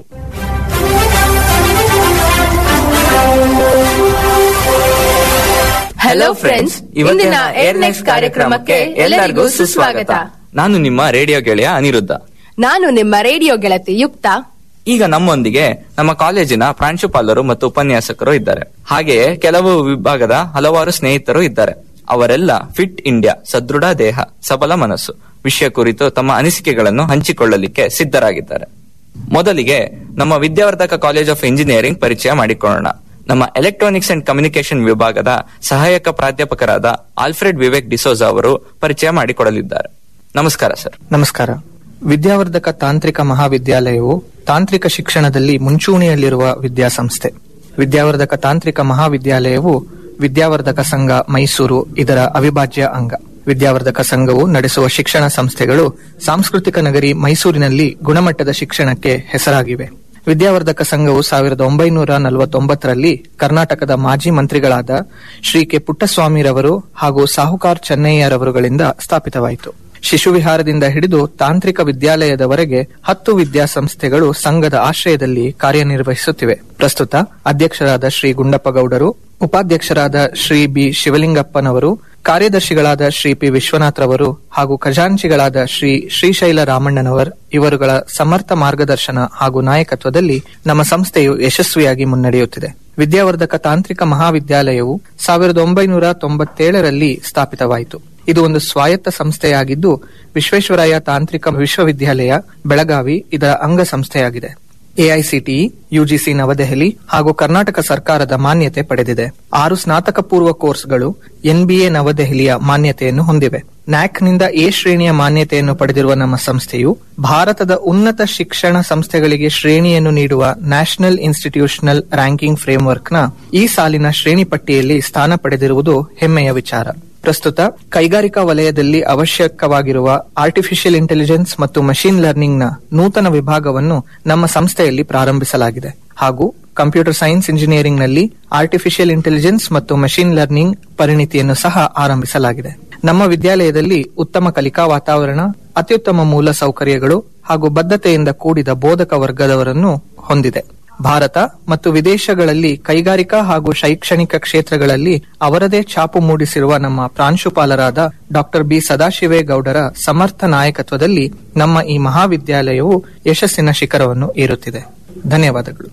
S15: ಹಲೋ ಫ್ರೆಂಡ್ಸ್ ಇಂದಿನ ಏರ್ ನೆಕ್ಸ್ಟ್ ಕಾರ್ಯಕ್ರಮಕ್ಕೆ ಎಲ್ಲರಿಗೂ ಸುಸ್ವಾಗತ
S16: ನಾನು ನಿಮ್ಮ ರೇಡಿಯೋ ಗೆಳೆಯ ಅನಿರುದ್ಧ
S15: ನಾನು ನಿಮ್ಮ ರೇಡಿಯೋ ಗೆಳತಿ ಯುಕ್ತ
S16: ಈಗ ನಮ್ಮೊಂದಿಗೆ ನಮ್ಮ ಕಾಲೇಜಿನ ಪ್ರಾಂಶುಪಾಲರು ಮತ್ತು ಉಪನ್ಯಾಸಕರು ಇದ್ದಾರೆ ಹಾಗೆಯೇ ಕೆಲವು ವಿಭಾಗದ ಹಲವಾರು ಸ್ನೇಹಿತರು ಇದ್ದಾರೆ ಅವರೆಲ್ಲ ಫಿಟ್ ಇಂಡಿಯಾ ಸದೃಢ ದೇಹ ಸಬಲ ಮನಸ್ಸು ವಿಷಯ ಕುರಿತು ತಮ್ಮ ಅನಿಸಿಕೆಗಳನ್ನು ಹಂಚಿಕೊಳ್ಳಲಿಕ್ಕೆ ಸಿದ್ಧರಾಗಿದ್ದಾರೆ ಮೊದಲಿಗೆ ನಮ್ಮ ವಿದ್ಯಾವರ್ಧಕ ಕಾಲೇಜ್ ಆಫ್ ಇಂಜಿನಿಯರಿಂಗ್ ಪರಿಚಯ ಮಾಡಿಕೊಳ್ಳೋಣ ನಮ್ಮ ಎಲೆಕ್ಟ್ರಾನಿಕ್ಸ್ ಅಂಡ್ ಕಮ್ಯುನಿಕೇಶನ್ ವಿಭಾಗದ ಸಹಾಯಕ ಪ್ರಾಧ್ಯಾಪಕರಾದ ಆಲ್ಫ್ರೆಡ್ ವಿವೇಕ್ ಡಿಸೋಜಾ ಅವರು ಪರಿಚಯ ಮಾಡಿಕೊಡಲಿದ್ದಾರೆ ನಮಸ್ಕಾರ ಸರ್
S17: ನಮಸ್ಕಾರ ವಿದ್ಯಾವರ್ಧಕ ತಾಂತ್ರಿಕ ಮಹಾವಿದ್ಯಾಲಯವು ತಾಂತ್ರಿಕ ಶಿಕ್ಷಣದಲ್ಲಿ ಮುಂಚೂಣಿಯಲ್ಲಿರುವ ವಿದ್ಯಾಸಂಸ್ಥೆ ವಿದ್ಯಾವರ್ಧಕ ತಾಂತ್ರಿಕ ಮಹಾವಿದ್ಯಾಲಯವು ವಿದ್ಯಾವರ್ಧಕ ಸಂಘ ಮೈಸೂರು ಇದರ ಅವಿಭಾಜ್ಯ ಅಂಗ ವಿದ್ಯಾವರ್ಧಕ ಸಂಘವು ನಡೆಸುವ ಶಿಕ್ಷಣ ಸಂಸ್ಥೆಗಳು ಸಾಂಸ್ಕೃತಿಕ ನಗರಿ ಮೈಸೂರಿನಲ್ಲಿ ಗುಣಮಟ್ಟದ ಶಿಕ್ಷಣಕ್ಕೆ ಹೆಸರಾಗಿವೆ ವಿದ್ಯಾವರ್ಧಕ ಸಂಘವು ಸಾವಿರದ ಒಂಬೈನೂರ ನಲವತ್ತೊಂಬತ್ತರಲ್ಲಿ ಕರ್ನಾಟಕದ ಮಾಜಿ ಮಂತ್ರಿಗಳಾದ ಶ್ರೀ ಕೆ ಪುಟ್ಟಸ್ವಾಮಿರವರು ಹಾಗೂ ಸಾಹುಕಾರ್ ಚೆನ್ನಯ್ಯರವರುಗಳಿಂದ ಸ್ಥಾಪಿತವಾಯಿತು ಶಿಶುವಿಹಾರದಿಂದ ಹಿಡಿದು ತಾಂತ್ರಿಕ ವಿದ್ಯಾಲಯದವರೆಗೆ ಹತ್ತು ವಿದ್ಯಾಸಂಸ್ಥೆಗಳು ಸಂಘದ ಆಶ್ರಯದಲ್ಲಿ ಕಾರ್ಯನಿರ್ವಹಿಸುತ್ತಿವೆ ಪ್ರಸ್ತುತ ಅಧ್ಯಕ್ಷರಾದ ಶ್ರೀ ಗುಂಡಪ್ಪ ಗೌಡರು ಉಪಾಧ್ಯಕ್ಷರಾದ ಶ್ರೀ ಬಿ ಶಿವಲಿಂಗಪ್ಪನವರು ಕಾರ್ಯದರ್ಶಿಗಳಾದ ಶ್ರೀ ಪಿ ವಿಶ್ವನಾಥ್ರವರು ಹಾಗೂ ಖಜಾಂಚಿಗಳಾದ ಶ್ರೀ ಶ್ರೀಶೈಲ ರಾಮಣ್ಣನವರ್ ಇವರುಗಳ ಸಮರ್ಥ ಮಾರ್ಗದರ್ಶನ ಹಾಗೂ ನಾಯಕತ್ವದಲ್ಲಿ ನಮ್ಮ ಸಂಸ್ಥೆಯು ಯಶಸ್ವಿಯಾಗಿ ಮುನ್ನಡೆಯುತ್ತಿದೆ ವಿದ್ಯಾವರ್ಧಕ ತಾಂತ್ರಿಕ ಮಹಾವಿದ್ಯಾಲಯವು ಸಾವಿರದ ಒಂಬೈನೂರ ತೊಂಬತ್ತೇಳರಲ್ಲಿ ಸ್ಥಾಪಿತವಾಯಿತು ಇದು ಒಂದು ಸ್ವಾಯತ್ತ ಸಂಸ್ಥೆಯಾಗಿದ್ದು ವಿಶ್ವೇಶ್ವರಯ್ಯ ತಾಂತ್ರಿಕ ವಿಶ್ವವಿದ್ಯಾಲಯ ಬೆಳಗಾವಿ ಇದರ ಅಂಗಸಂಸ್ಥೆಯಾಗಿದೆ ಎಐಸಿಟಿಇ ಯುಜಿಸಿ ನವದೆಹಲಿ ಹಾಗೂ ಕರ್ನಾಟಕ ಸರ್ಕಾರದ ಮಾನ್ಯತೆ ಪಡೆದಿದೆ ಆರು ಸ್ನಾತಕ ಪೂರ್ವ ಕೋರ್ಸ್ಗಳು ಎನ್ಬಿಎ ನವದೆಹಲಿಯ ಮಾನ್ಯತೆಯನ್ನು ಹೊಂದಿವೆ ನ್ಯಾಕ್ನಿಂದ ಎ ಶ್ರೇಣಿಯ ಮಾನ್ಯತೆಯನ್ನು ಪಡೆದಿರುವ ನಮ್ಮ ಸಂಸ್ಥೆಯು ಭಾರತದ ಉನ್ನತ ಶಿಕ್ಷಣ ಸಂಸ್ಥೆಗಳಿಗೆ ಶ್ರೇಣಿಯನ್ನು ನೀಡುವ ನ್ಯಾಷನಲ್ ಇನ್ಸ್ಟಿಟ್ಯೂಷನಲ್ ರ್ಯಾಂಕಿಂಗ್ ಫ್ರೇಮ್ವರ್ಕ್ನ ಈ ಸಾಲಿನ ಶ್ರೇಣಿ ಪಟ್ಟಿಯಲ್ಲಿ ಸ್ಥಾನ ಪಡೆದಿರುವುದು ಹೆಮ್ಮೆಯ ವಿಚಾರ ಪ್ರಸ್ತುತ ಕೈಗಾರಿಕಾ ವಲಯದಲ್ಲಿ ಅವಶ್ಯಕವಾಗಿರುವ ಆರ್ಟಿಫಿಷಿಯಲ್ ಇಂಟೆಲಿಜೆನ್ಸ್ ಮತ್ತು ಮಷಿನ್ ಲರ್ನಿಂಗ್ನ ನೂತನ ವಿಭಾಗವನ್ನು ನಮ್ಮ ಸಂಸ್ಥೆಯಲ್ಲಿ ಪ್ರಾರಂಭಿಸಲಾಗಿದೆ ಹಾಗೂ ಕಂಪ್ಯೂಟರ್ ಸೈನ್ಸ್ ಇಂಜಿನಿಯರಿಂಗ್ನಲ್ಲಿ ಆರ್ಟಿಫಿಷಿಯಲ್ ಇಂಟೆಲಿಜೆನ್ಸ್ ಮತ್ತು ಮಷಿನ್ ಲರ್ನಿಂಗ್ ಪರಿಣಿತಿಯನ್ನು ಸಹ ಆರಂಭಿಸಲಾಗಿದೆ ನಮ್ಮ ವಿದ್ಯಾಲಯದಲ್ಲಿ ಉತ್ತಮ ಕಲಿಕಾ ವಾತಾವರಣ ಅತ್ಯುತ್ತಮ ಮೂಲ ಸೌಕರ್ಯಗಳು ಹಾಗೂ ಬದ್ಧತೆಯಿಂದ ಕೂಡಿದ ಬೋಧಕ ವರ್ಗದವರನ್ನು ಹೊಂದಿದೆ ಭಾರತ ಮತ್ತು ವಿದೇಶಗಳಲ್ಲಿ ಕೈಗಾರಿಕಾ ಹಾಗೂ ಶೈಕ್ಷಣಿಕ ಕ್ಷೇತ್ರಗಳಲ್ಲಿ ಅವರದೇ ಛಾಪು ಮೂಡಿಸಿರುವ ನಮ್ಮ ಪ್ರಾಂಶುಪಾಲರಾದ ಡಾಕ್ಟರ್ ಬಿ ಸದಾಶಿವೇಗೌಡರ ಸಮರ್ಥ ನಾಯಕತ್ವದಲ್ಲಿ ನಮ್ಮ ಈ ಮಹಾವಿದ್ಯಾಲಯವು ಯಶಸ್ಸಿನ ಶಿಖರವನ್ನು ಏರುತ್ತಿದೆ ಧನ್ಯವಾದಗಳು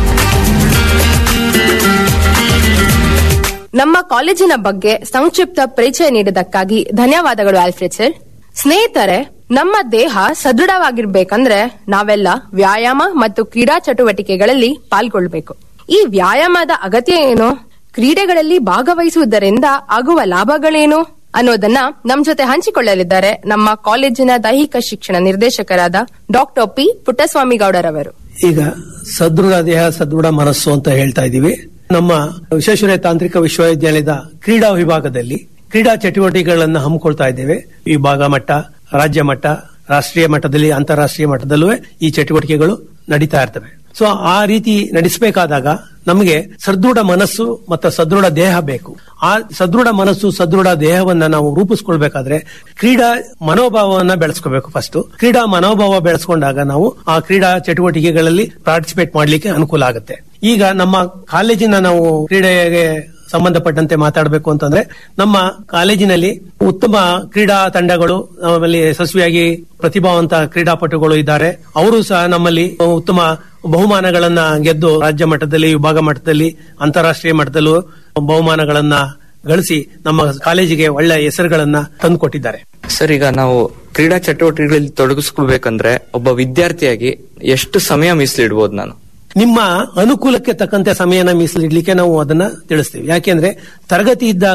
S15: ನಮ್ಮ ಕಾಲೇಜಿನ ಬಗ್ಗೆ ಸಂಕ್ಷಿಪ್ತ ಪರಿಚಯ ನೀಡಿದ್ದಕ್ಕಾಗಿ ಧನ್ಯವಾದಗಳು ಆಲ್ಫ್ರೆಡ್ ಸರ್ ಸ್ನೇಹಿತರೆ ನಮ್ಮ ದೇಹ ಸದೃಢವಾಗಿರ್ಬೇಕಂದ್ರೆ ನಾವೆಲ್ಲ ವ್ಯಾಯಾಮ ಮತ್ತು ಕ್ರೀಡಾ ಚಟುವಟಿಕೆಗಳಲ್ಲಿ ಪಾಲ್ಗೊಳ್ಬೇಕು ಈ ವ್ಯಾಯಾಮದ ಅಗತ್ಯ ಏನು ಕ್ರೀಡೆಗಳಲ್ಲಿ ಭಾಗವಹಿಸುವುದರಿಂದ ಆಗುವ ಲಾಭಗಳೇನು ಅನ್ನೋದನ್ನ ನಮ್ ಜೊತೆ ಹಂಚಿಕೊಳ್ಳಲಿದ್ದಾರೆ ನಮ್ಮ ಕಾಲೇಜಿನ ದೈಹಿಕ ಶಿಕ್ಷಣ ನಿರ್ದೇಶಕರಾದ ಡಾಕ್ಟರ್ ಪಿ ಪುಟ್ಟಸ್ವಾಮಿ ಗೌಡರವರು
S18: ಈಗ ಸದೃಢ ದೇಹ ಸದೃಢ ಮನಸ್ಸು ಅಂತ ಹೇಳ್ತಾ ಇದೀವಿ ನಮ್ಮ ವಿಶ್ವೇಶ್ವರಯ್ಯ ತಾಂತ್ರಿಕ ವಿಶ್ವವಿದ್ಯಾಲಯದ ಕ್ರೀಡಾ ವಿಭಾಗದಲ್ಲಿ ಕ್ರೀಡಾ ಚಟುವಟಿಕೆಗಳನ್ನು ಹಮ್ಮಿಕೊಳ್ತಾ ಇದ್ದೇವೆ ವಿಭಾಗ ಮಟ್ಟ ರಾಜ್ಯ ಮಟ್ಟ ರಾಷ್ಟ್ರೀಯ ಮಟ್ಟದಲ್ಲಿ ಅಂತಾರಾಷ್ಟ್ರೀಯ ಮಟ್ಟದಲ್ಲೂ ಈ ಚಟುವಟಿಕೆಗಳು ನಡೀತಾ ಇರ್ತವೆ ಸೊ ಆ ರೀತಿ ನಡೆಸಬೇಕಾದಾಗ ನಮಗೆ ಸದೃಢ ಮನಸ್ಸು ಮತ್ತು ಸದೃಢ ದೇಹ ಬೇಕು ಆ ಸದೃಢ ಮನಸ್ಸು ಸದೃಢ ದೇಹವನ್ನ ನಾವು ರೂಪಿಸ್ಕೊಳ್ಬೇಕಾದ್ರೆ ಕ್ರೀಡಾ ಮನೋಭಾವವನ್ನ ಬೆಳೆಸ್ಕೋಬೇಕು ಫಸ್ಟ್ ಕ್ರೀಡಾ ಮನೋಭಾವ ಬೆಳೆಸ್ಕೊಂಡಾಗ ನಾವು ಆ ಕ್ರೀಡಾ ಚಟುವಟಿಕೆಗಳಲ್ಲಿ ಪಾರ್ಟಿಸಿಪೇಟ್ ಮಾಡ್ಲಿಕ್ಕೆ ಅನುಕೂಲ ಆಗುತ್ತೆ ಈಗ ನಮ್ಮ ಕಾಲೇಜಿನ ನಾವು ಕ್ರೀಡೆಗೆ ಸಂಬಂಧಪಟ್ಟಂತೆ ಮಾತಾಡಬೇಕು ಅಂತಂದ್ರೆ ನಮ್ಮ ಕಾಲೇಜಿನಲ್ಲಿ ಉತ್ತಮ ಕ್ರೀಡಾ ತಂಡಗಳು ನಮ್ಮಲ್ಲಿ ಯಶಸ್ವಿಯಾಗಿ ಪ್ರತಿಭಾವಂತ ಕ್ರೀಡಾಪಟುಗಳು ಇದ್ದಾರೆ ಅವರು ಸಹ ನಮ್ಮಲ್ಲಿ ಉತ್ತಮ ಬಹುಮಾನಗಳನ್ನ ಗೆದ್ದು ರಾಜ್ಯ ಮಟ್ಟದಲ್ಲಿ ವಿಭಾಗ ಮಟ್ಟದಲ್ಲಿ ಅಂತಾರಾಷ್ಟ್ರೀಯ ಮಟ್ಟದಲ್ಲೂ ಬಹುಮಾನಗಳನ್ನ ಗಳಿಸಿ ನಮ್ಮ ಕಾಲೇಜಿಗೆ ಒಳ್ಳೆಯ ಹೆಸರುಗಳನ್ನ ತಂದುಕೊಟ್ಟಿದ್ದಾರೆ
S16: ಸರ್ ಈಗ ನಾವು ಕ್ರೀಡಾ ಚಟುವಟಿಕೆಗಳಲ್ಲಿ ತೊಡಗಿಸ್ಕೊಳ್ಬೇಕಂದ್ರೆ ಒಬ್ಬ ವಿದ್ಯಾರ್ಥಿಯಾಗಿ ಎಷ್ಟು ಸಮಯ ಮೀಸಲಿಡ್ಬೋದು ನಾನು
S18: ನಿಮ್ಮ ಅನುಕೂಲಕ್ಕೆ ತಕ್ಕಂತೆ ಸಮಯನ ಮೀಸಲಿಡ್ಲಿಕ್ಕೆ ನಾವು ಅದನ್ನ ತಿಳಿಸ್ತೀವಿ ಯಾಕೆಂದ್ರೆ ತರಗತಿ ಇದ್ದಾಗ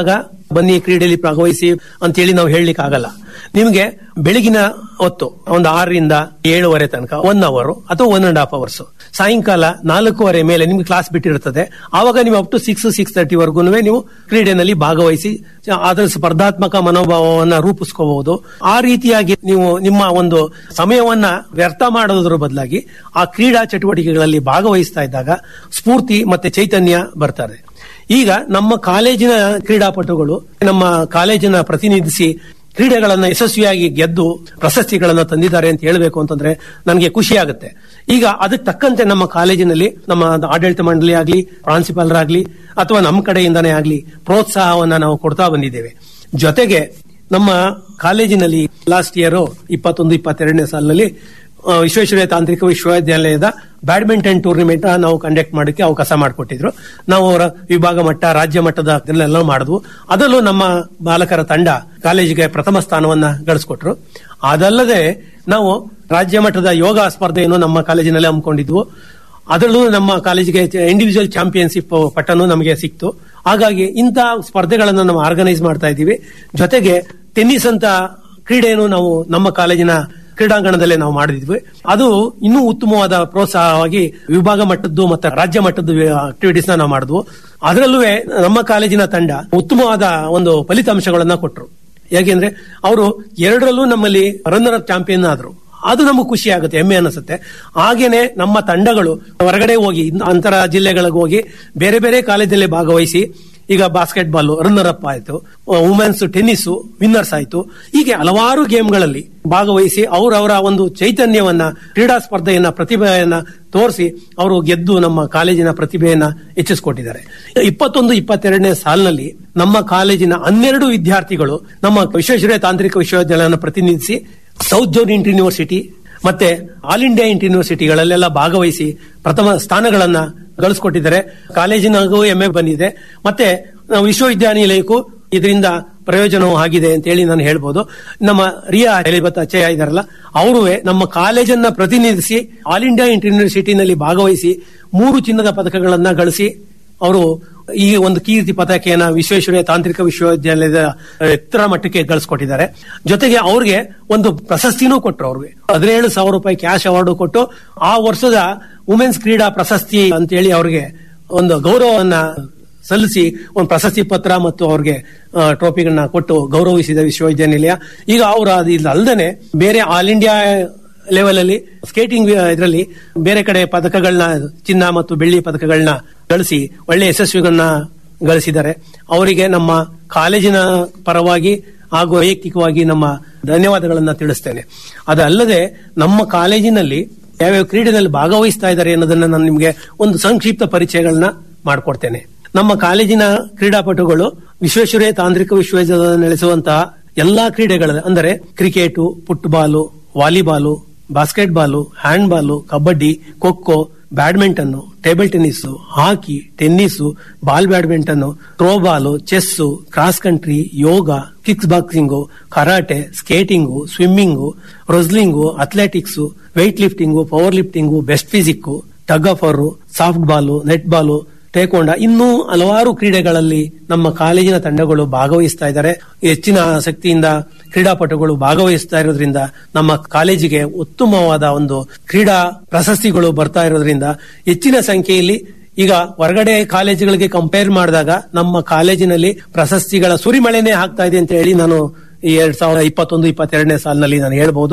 S18: ಬನ್ನಿ ಕ್ರೀಡೆಯಲ್ಲಿ ಭಾಗವಹಿಸಿ ಅಂತೇಳಿ ನಾವು ಹೇಳಲಿಕ್ಕೆ ಆಗಲ್ಲ ನಿಮಗೆ ಬೆಳಗಿನ ಹೊತ್ತು ಒಂದು ಆರರಿಂದ ಏಳುವರೆ ತನಕ ಒನ್ ಅವರ್ ಅಥವಾ ಒನ್ ಅಂಡ್ ಹಾಫ್ ಅವರ್ಸ್ ಸಾಯಂಕಾಲ ನಾಲ್ಕೂವರೆ ಮೇಲೆ ನಿಮ್ಗೆ ಕ್ಲಾಸ್ ಬಿಟ್ಟಿರ್ತದೆ ಆವಾಗ ನೀವು up to six six thirty ವರ್ಗು ನೀವು ಕ್ರೀಡೆನಲ್ಲಿ ಭಾಗವಹಿಸಿ ಅದರ ಸ್ಪರ್ಧಾತ್ಮಕ ಮನೋಭಾವವನ್ನ ರೂಪಿಸ್ಕೋಬಹುದು ಆ ರೀತಿಯಾಗಿ ನೀವು ನಿಮ್ಮ ಒಂದು ಸಮಯವನ್ನ ವ್ಯರ್ಥ ಮಾಡೋದ್ರ ಬದಲಾಗಿ ಆ ಕ್ರೀಡಾ ಚಟುವಟಿಕೆಗಳಲ್ಲಿ ಭಾಗವಹಿಸ್ತಾ ಇದ್ದಾಗ ಸ್ಫೂರ್ತಿ ಮತ್ತೆ ಚೈತನ್ಯ ಬರ್ತಾರೆ ಈಗ ನಮ್ಮ ಕಾಲೇಜಿನ ಕ್ರೀಡಾಪಟುಗಳು ನಮ್ಮ ಕಾಲೇಜಿನ ಪ್ರತಿನಿಧಿಸಿ ಕ್ರೀಡೆಗಳನ್ನ ಯಶಸ್ವಿಯಾಗಿ ಗೆದ್ದು ಪ್ರಶಸ್ತಿಗಳನ್ನ ತಂದಿದ್ದಾರೆ ಅಂತ ಹೇಳಬೇಕು ಅಂತಂದ್ರೆ ನನಗೆ ಖುಷಿ ಆಗುತ್ತೆ ಈಗ ಅದಕ್ಕೆ ತಕ್ಕಂತೆ ನಮ್ಮ ಕಾಲೇಜಿನಲ್ಲಿ ನಮ್ಮ ಆಡಳಿತ ಮಂಡಳಿ ಆಗ್ಲಿ ಪ್ರಾಂಶುಪಾಲರಾಗ್ಲಿ ಅಥವಾ ನಮ್ಮ ಕಡೆಯಿಂದನೇ ಆಗ್ಲಿ ಪ್ರೋತ್ಸಾಹವನ್ನ ನಾವು ಕೊಡ್ತಾ ಬಂದಿದ್ದೇವೆ ಜೊತೆಗೆ ನಮ್ಮ ಕಾಲೇಜಿನಲ್ಲಿ ಲಾಸ್ಟ್ ಇಯರ್ ಇಪ್ಪತ್ತೊಂದು ಇಪ್ಪತ್ತೆರಡನೇ ಸಾಲಿನಲ್ಲಿ ಆ, ವಿಶ್ವೇಶ್ವರಯ್ಯ ತಾಂತ್ರಿಕ ವಿಶ್ವವಿದ್ಯಾಲಯದ ಬ್ಯಾಡ್ಮಿಂಟನ್ ಟೂರ್ನಿಮೆಂಟ್ ನಾವು ಕಂಡಕ್ಟ್ ಮಾಡೋಕೆ ಅವಕಾಶ ಮಾಡಿಕೊಟ್ಟಿದ್ರು ನಾವು ರ- ವಿಭಾಗ ಮಟ್ಟ ರಾಜ್ಯ ಮಟ್ಟದ ಇದನ್ನೆಲ್ಲ ಮಾಡಿದ್ವು ಅದರಲ್ಲೂ ನಮ್ಮ ಬಾಲಕರ ತಂಡ ಕಾಲೇಜಿಗೆ ಪ್ರಥಮ ಸ್ಥಾನವನ್ನ ಗಳಿಸ್ಕೊಟ್ರು ಅದಲ್ಲದೆ ನಾವು ರಾಜ್ಯ ಮಟ್ಟದ ಯೋಗ ಸ್ಪರ್ಧೆಯನ್ನು ನಮ್ಮ ಕಾಲೇಜಿನಲ್ಲಿ ಹಮ್ಮಿಕೊಂಡಿದ್ವು ಅದರಲ್ಲೂ ನಮ್ಮ ಕಾಲೇಜಿಗೆ ಇಂಡಿವಿಜುವಲ್ ಚಾಂಪಿಯನ್ಶಿಪ್ ಪಟ್ಟನು ನಮಗೆ ಸಿಕ್ತು ಹಾಗಾಗಿ ಇಂಥ ಸ್ಪರ್ಧೆಗಳನ್ನು ನಾವು ಆರ್ಗನೈಸ್ ಮಾಡ್ತಾ ಇದ್ದೀವಿ ಜೊತೆಗೆ ಟೆನ್ನಿಸ್ ಅಂತ ಕ್ರೀಡೆಯನ್ನು ನಾವು ನಮ್ಮ ಕಾಲೇಜಿನ ಕ್ರೀಡಾಂಗಣದಲ್ಲೇ ನಾವು ಮಾಡಿದ್ವಿ ಅದು ಇನ್ನೂ ಉತ್ತಮವಾದ ಪ್ರೋತ್ಸಾಹವಾಗಿ ವಿಭಾಗ ಮಟ್ಟದ್ದು ಮತ್ತೆ ರಾಜ್ಯ ಮಟ್ಟದ ಆಕ್ಟಿವಿಟೀಸ್ ನಾವು ಮಾಡಿದ್ವು ಅದರಲ್ಲೂ ನಮ್ಮ ಕಾಲೇಜಿನ ತಂಡ ಉತ್ತಮವಾದ ಒಂದು ಫಲಿತಾಂಶಗಳನ್ನ ಕೊಟ್ಟರು ಯಾಕೆಂದ್ರೆ ಅವರು ಎರಡರಲ್ಲೂ ನಮ್ಮಲ್ಲಿ ರನ್ನರ್ ಅಪ್ ಚಾಂಪಿಯನ್ ಆದ್ರು ಅದು ನಮಗೆ ಖುಷಿ ಆಗುತ್ತೆ ಹೆಮ್ಮೆ ಅನಿಸುತ್ತೆ ಹಾಗೇನೆ ನಮ್ಮ ತಂಡಗಳು ಹೊರಗಡೆ ಹೋಗಿ ಅಂತರ ಜಿಲ್ಲೆಗಳಿಗೆ ಹೋಗಿ ಬೇರೆ ಬೇರೆ ಕಾಲೇಜಲ್ಲಿ ಭಾಗವಹಿಸಿ ಈಗ ಬಾಸ್ಕೆಟ್ ಬಾಲ್ ರನ್ನರ್ ಅಪ್ ಆಯ್ತು ವುಮೆನ್ಸ್ ಟೆನ್ನಿಸ್ ವಿನ್ನರ್ಸ್ ಆಯ್ತು ಹೀಗೆ ಹಲವಾರು ಗೇಮ್ಗಳಲ್ಲಿ ಭಾಗವಹಿಸಿ ಅವರವರ ಒಂದು ಚೈತನ್ಯವನ್ನ ಕ್ರೀಡಾ ಸ್ಪರ್ಧೆಯನ್ನ ಪ್ರತಿಭೆಯನ್ನ ತೋರಿಸಿ ಅವರು ಗೆದ್ದು ನಮ್ಮ ಕಾಲೇಜಿನ ಪ್ರತಿಭೆಯನ್ನ ಹೆಚ್ಚಿಸಿಕೊಟ್ಟಿದ್ದಾರೆ ಇಪ್ಪತ್ತೊಂದು ಇಪ್ಪತ್ತೆರಡನೇ ಸಾಲಿನಲ್ಲಿ ನಮ್ಮ ಕಾಲೇಜಿನ ಹನ್ನೆರಡು ವಿದ್ಯಾರ್ಥಿಗಳು ನಮ್ಮ ವಿಶ್ವೇಶ್ವರಯ್ಯ ತಾಂತ್ರಿಕ ವಿಶ್ವವಿದ್ಯಾಲಯವನ್ನು ಪ್ರತಿನಿಧಿಸಿ ಸೌತ್ ಜೋನ್ ಇಂಟರ್ ಯೂನಿವರ್ಸಿಟಿ ಮತ್ತೆ ಆಲ್ ಇಂಡಿಯಾ ಇಂಟರ್ ಯೂನಿವರ್ಸಿಟಿಗಳಲ್ಲೆಲ್ಲ ಭಾಗವಹಿಸಿ ಪ್ರಥಮ ಸ್ಥಾನಗಳನ್ನ ಗಳಿಸ್ಕೊಟ್ಟಿದ್ದಾರೆ ಕಾಲೇಜಿನಾಗೂ ಹೆಮ್ಮೆ ಬಂದಿದೆ ಮತ್ತೆ ನಾವು ವಿಶ್ವವಿದ್ಯಾನಿಲಯಕ್ಕೂ ಇದರಿಂದ ಪ್ರಯೋಜನವೂ ಆಗಿದೆ ಅಂತ ಹೇಳಿ ನಾನು ಹೇಳ್ಬೋದು ನಮ್ಮ ರಿಯಾ ಎಲಿಬತ್ ಅಚ್ಚಯ್ಯ ಇದಾರಲ್ಲ ಅವರು ನಮ್ಮ ಕಾಲೇಜನ್ನ ಪ್ರತಿನಿಧಿಸಿ ಆಲ್ ಇಂಡಿಯಾ ಇಂಟರ್ ಯೂನಿವರ್ಸಿಟಿನಲ್ಲಿ ಭಾಗವಹಿಸಿ ಮೂರು ಚಿನ್ನದ ಪದಕಗಳನ್ನ ಗಳಿಸಿ ಅವರು ಈ ಒಂದು ಕೀರ್ತಿ ಪತಾಕೆಯನ್ನ ವಿಶ್ವೇಶ್ವರಯ್ಯ ತಾಂತ್ರಿಕ ವಿಶ್ವವಿದ್ಯಾಲಯದ ಎತ್ತರ ಮಟ್ಟಕ್ಕೆ ಗಳಿಸ್ಕೊಟ್ಟಿದ್ದಾರೆ ಜೊತೆಗೆ ಅವ್ರಿಗೆ ಒಂದು ಪ್ರಶಸ್ತಿನೂ ಕೊಟ್ಟರು ಅವ್ರಿಗೆ ಹದಿನೇಳು ಸಾವಿರ ರೂಪಾಯಿ ಕ್ಯಾಶ್ ಅವಾರ್ಡ್ ಕೊಟ್ಟು ಆ ವರ್ಷದ ವುಮೆನ್ಸ್ ಕ್ರೀಡಾ ಪ್ರಶಸ್ತಿ ಅಂತೇಳಿ ಅವ್ರಿಗೆ ಒಂದು ಗೌರವವನ್ನ ಸಲ್ಲಿಸಿ ಒಂದು ಪ್ರಶಸ್ತಿ ಪತ್ರ ಮತ್ತು ಅವ್ರಿಗೆ ಆ, ಟ್ರೋಫಿಗಳನ್ನ ಕೊಟ್ಟು ಗೌರವಿಸಿದ ವಿಶ್ವವಿದ್ಯಾನಿಲಯ ಈಗ ಅವರು ಅದು ಅಲ್ಲದೆ ಬೇರೆ ಆಲ್ ಇಂಡಿಯಾ ಲೆವೆಲ್ ಅಲ್ಲಿ ಸ್ಕೇಟಿಂಗ್ ಇದರಲ್ಲಿ ಬೇರೆ ಕಡೆ ಪದಕಗಳನ್ನ ಚಿನ್ನ ಮತ್ತು ಬೆಳ್ಳಿ ಪದಕಗಳನ್ನ ಗಳಿಸಿ ಒಳ್ಳೆ ಯಶಸ್ವಿಗಳನ್ನ ಗಳಿಸಿದ್ದಾರೆ ಅವರಿಗೆ ನಮ್ಮ ಕಾಲೇಜಿನ ಪರವಾಗಿ ಹಾಗೂ ವೈಯಕ್ತಿಕವಾಗಿ ನಮ್ಮ ಧನ್ಯವಾದಗಳನ್ನ ತಿಳಿಸ್ತೇನೆ ಅದಲ್ಲದೆ ನಮ್ಮ ಕಾಲೇಜಿನಲ್ಲಿ ಯಾವ್ಯಾವ ಕ್ರೀಡೆಯಲ್ಲಿ ಭಾಗವಹಿಸ್ತಾ ಇದ್ದಾರೆ ಅನ್ನೋದನ್ನ ನಾನು ನಿಮಗೆ ಒಂದು ಸಂಕ್ಷಿಪ್ತ ಪರಿಚಯಗಳನ್ನ ಮಾಡಿಕೊಡ್ತೇನೆ ನಮ್ಮ ಕಾಲೇಜಿನ ಕ್ರೀಡಾಪಟುಗಳು ವಿಶ್ವೇಶ್ವರಯ್ಯ ತಾಂತ್ರಿಕ ವಿಶ್ವವಿದ್ಯಾಲಯ ನಡೆಸುವಂತಹ ಎಲ್ಲಾ ಕ್ರೀಡೆಗಳ ಅಂದರೆ cricket football volleyball basketball handball kabaddi kho kho badminton table tennis hockey tennis ball badminton throwball chess cross country yoga kicks boxing karate skating swimming wrestling athletics weightlifting powerlifting best physique tug of softball netball taekwondo ಇನ್ನೂ ಹಲವಾರು ಕ್ರೀಡೆಗಳಲ್ಲಿ ನಮ್ಮ ಕಾಲೇಜಿನ ತಂಡಗಳು ಭಾಗವಹಿಸ್ತಾ ಇದ್ದಾರೆ ಹೆಚ್ಚಿನ ಆಸಕ್ತಿಯಿಂದ ಕ್ರೀಡಾಪಟುಗಳು ಭಾಗವಹಿಸ್ತಾ ಇರೋದ್ರಿಂದ ನಮ್ಮ ಕಾಲೇಜಿಗೆ ಉತ್ತಮವಾದ ಒಂದು ಕ್ರೀಡಾ ಪ್ರಶಸ್ತಿಗಳು ಬರ್ತಾ ಇರೋದ್ರಿಂದ ಹೆಚ್ಚಿನ ಸಂಖ್ಯೆಯಲ್ಲಿ ಈಗ ಹೊರಗಡೆ ಕಾಲೇಜುಗಳಿಗೆ ಕಂಪೇರ್ ಮಾಡಿದಾಗ ನಮ್ಮ ಕಾಲೇಜಿನಲ್ಲಿ ಪ್ರಶಸ್ತಿಗಳ ಸುರಿಮಳೆನೇ ಆಗ್ತಾ ಇದೆ ಅಂತ ಹೇಳಿ ನಾನು ಈ ಎರಡ್ ಸಾವಿರದ ಇಪ್ಪತ್ತೊಂದು ಇಪ್ಪತ್ತೆರಡನೇ ಸಾಲಿನಲ್ಲಿ ನಾನು ಹೇಳ್ಬಹುದು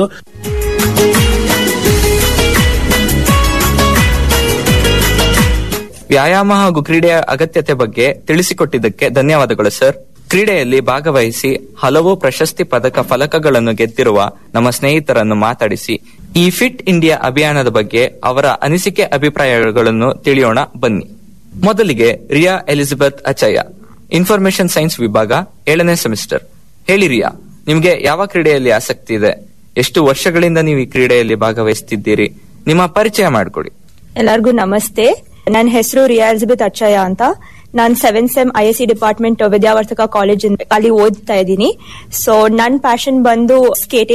S16: ವ್ಯಾಯಾಮ ಹಾಗೂ ಕ್ರೀಡೆಯ ಅಗತ್ಯತೆ ಬಗ್ಗೆ ತಿಳಿಸಿಕೊಟ್ಟಿದ್ದಕ್ಕೆ ಧನ್ಯವಾದಗಳು ಸರ್ ಕ್ರೀಡೆಯಲ್ಲಿ ಭಾಗವಹಿಸಿ ಹಲವು ಪ್ರಶಸ್ತಿ ಪದಕ ಫಲಕಗಳನ್ನು ಗೆದ್ದಿರುವ ನಮ್ಮ ಸ್ನೇಹಿತರನ್ನು ಮಾತಾಡಿಸಿ ಈ ಫಿಟ್ ಇಂಡಿಯಾ ಅಭಿಯಾನದ ಬಗ್ಗೆ ಅವರ ಅನಿಸಿಕೆ ಅಭಿಪ್ರಾಯಗಳನ್ನು ತಿಳಿಯೋಣ ಬನ್ನಿ ಮೊದಲಿಗೆ Riya Elizabeth Achaiah information science ವಿಭಾಗ ಏಳನೇ ಸೆಮಿಸ್ಟರ್ ಹೇಳಿ ರಿಯಾ ನಿಮಗೆ ಯಾವ ಕ್ರೀಡೆಯಲ್ಲಿ ಆಸಕ್ತಿ ಇದೆ ಎಷ್ಟು ವರ್ಷಗಳಿಂದ ನೀವು ಈ ಕ್ರೀಡೆಯಲ್ಲಿ ಭಾಗವಹಿಸುತ್ತಿದ್ದೀರಿ ನಿಮ್ಮ ಪರಿಚಯ ಮಾಡಿಕೊಡಿ
S19: ಎಲ್ಲರಿಗೂ ನಮಸ್ತೆ ನನ್ನ ಹೆಸರು ರಿಯಾ ಎಲಿಜಬೆತ್ ಅಚ್ಚಯ್ಯ ಅಂತ ನಾನು seven sem I S C department Vidyavardhaka college ಅಲ್ಲಿ ಓದ್ತಾ ಇದ್ದೀನಿ ಸೊ ನನ್ನ ಪ್ಯಾಷನ್ ಬಂದು skating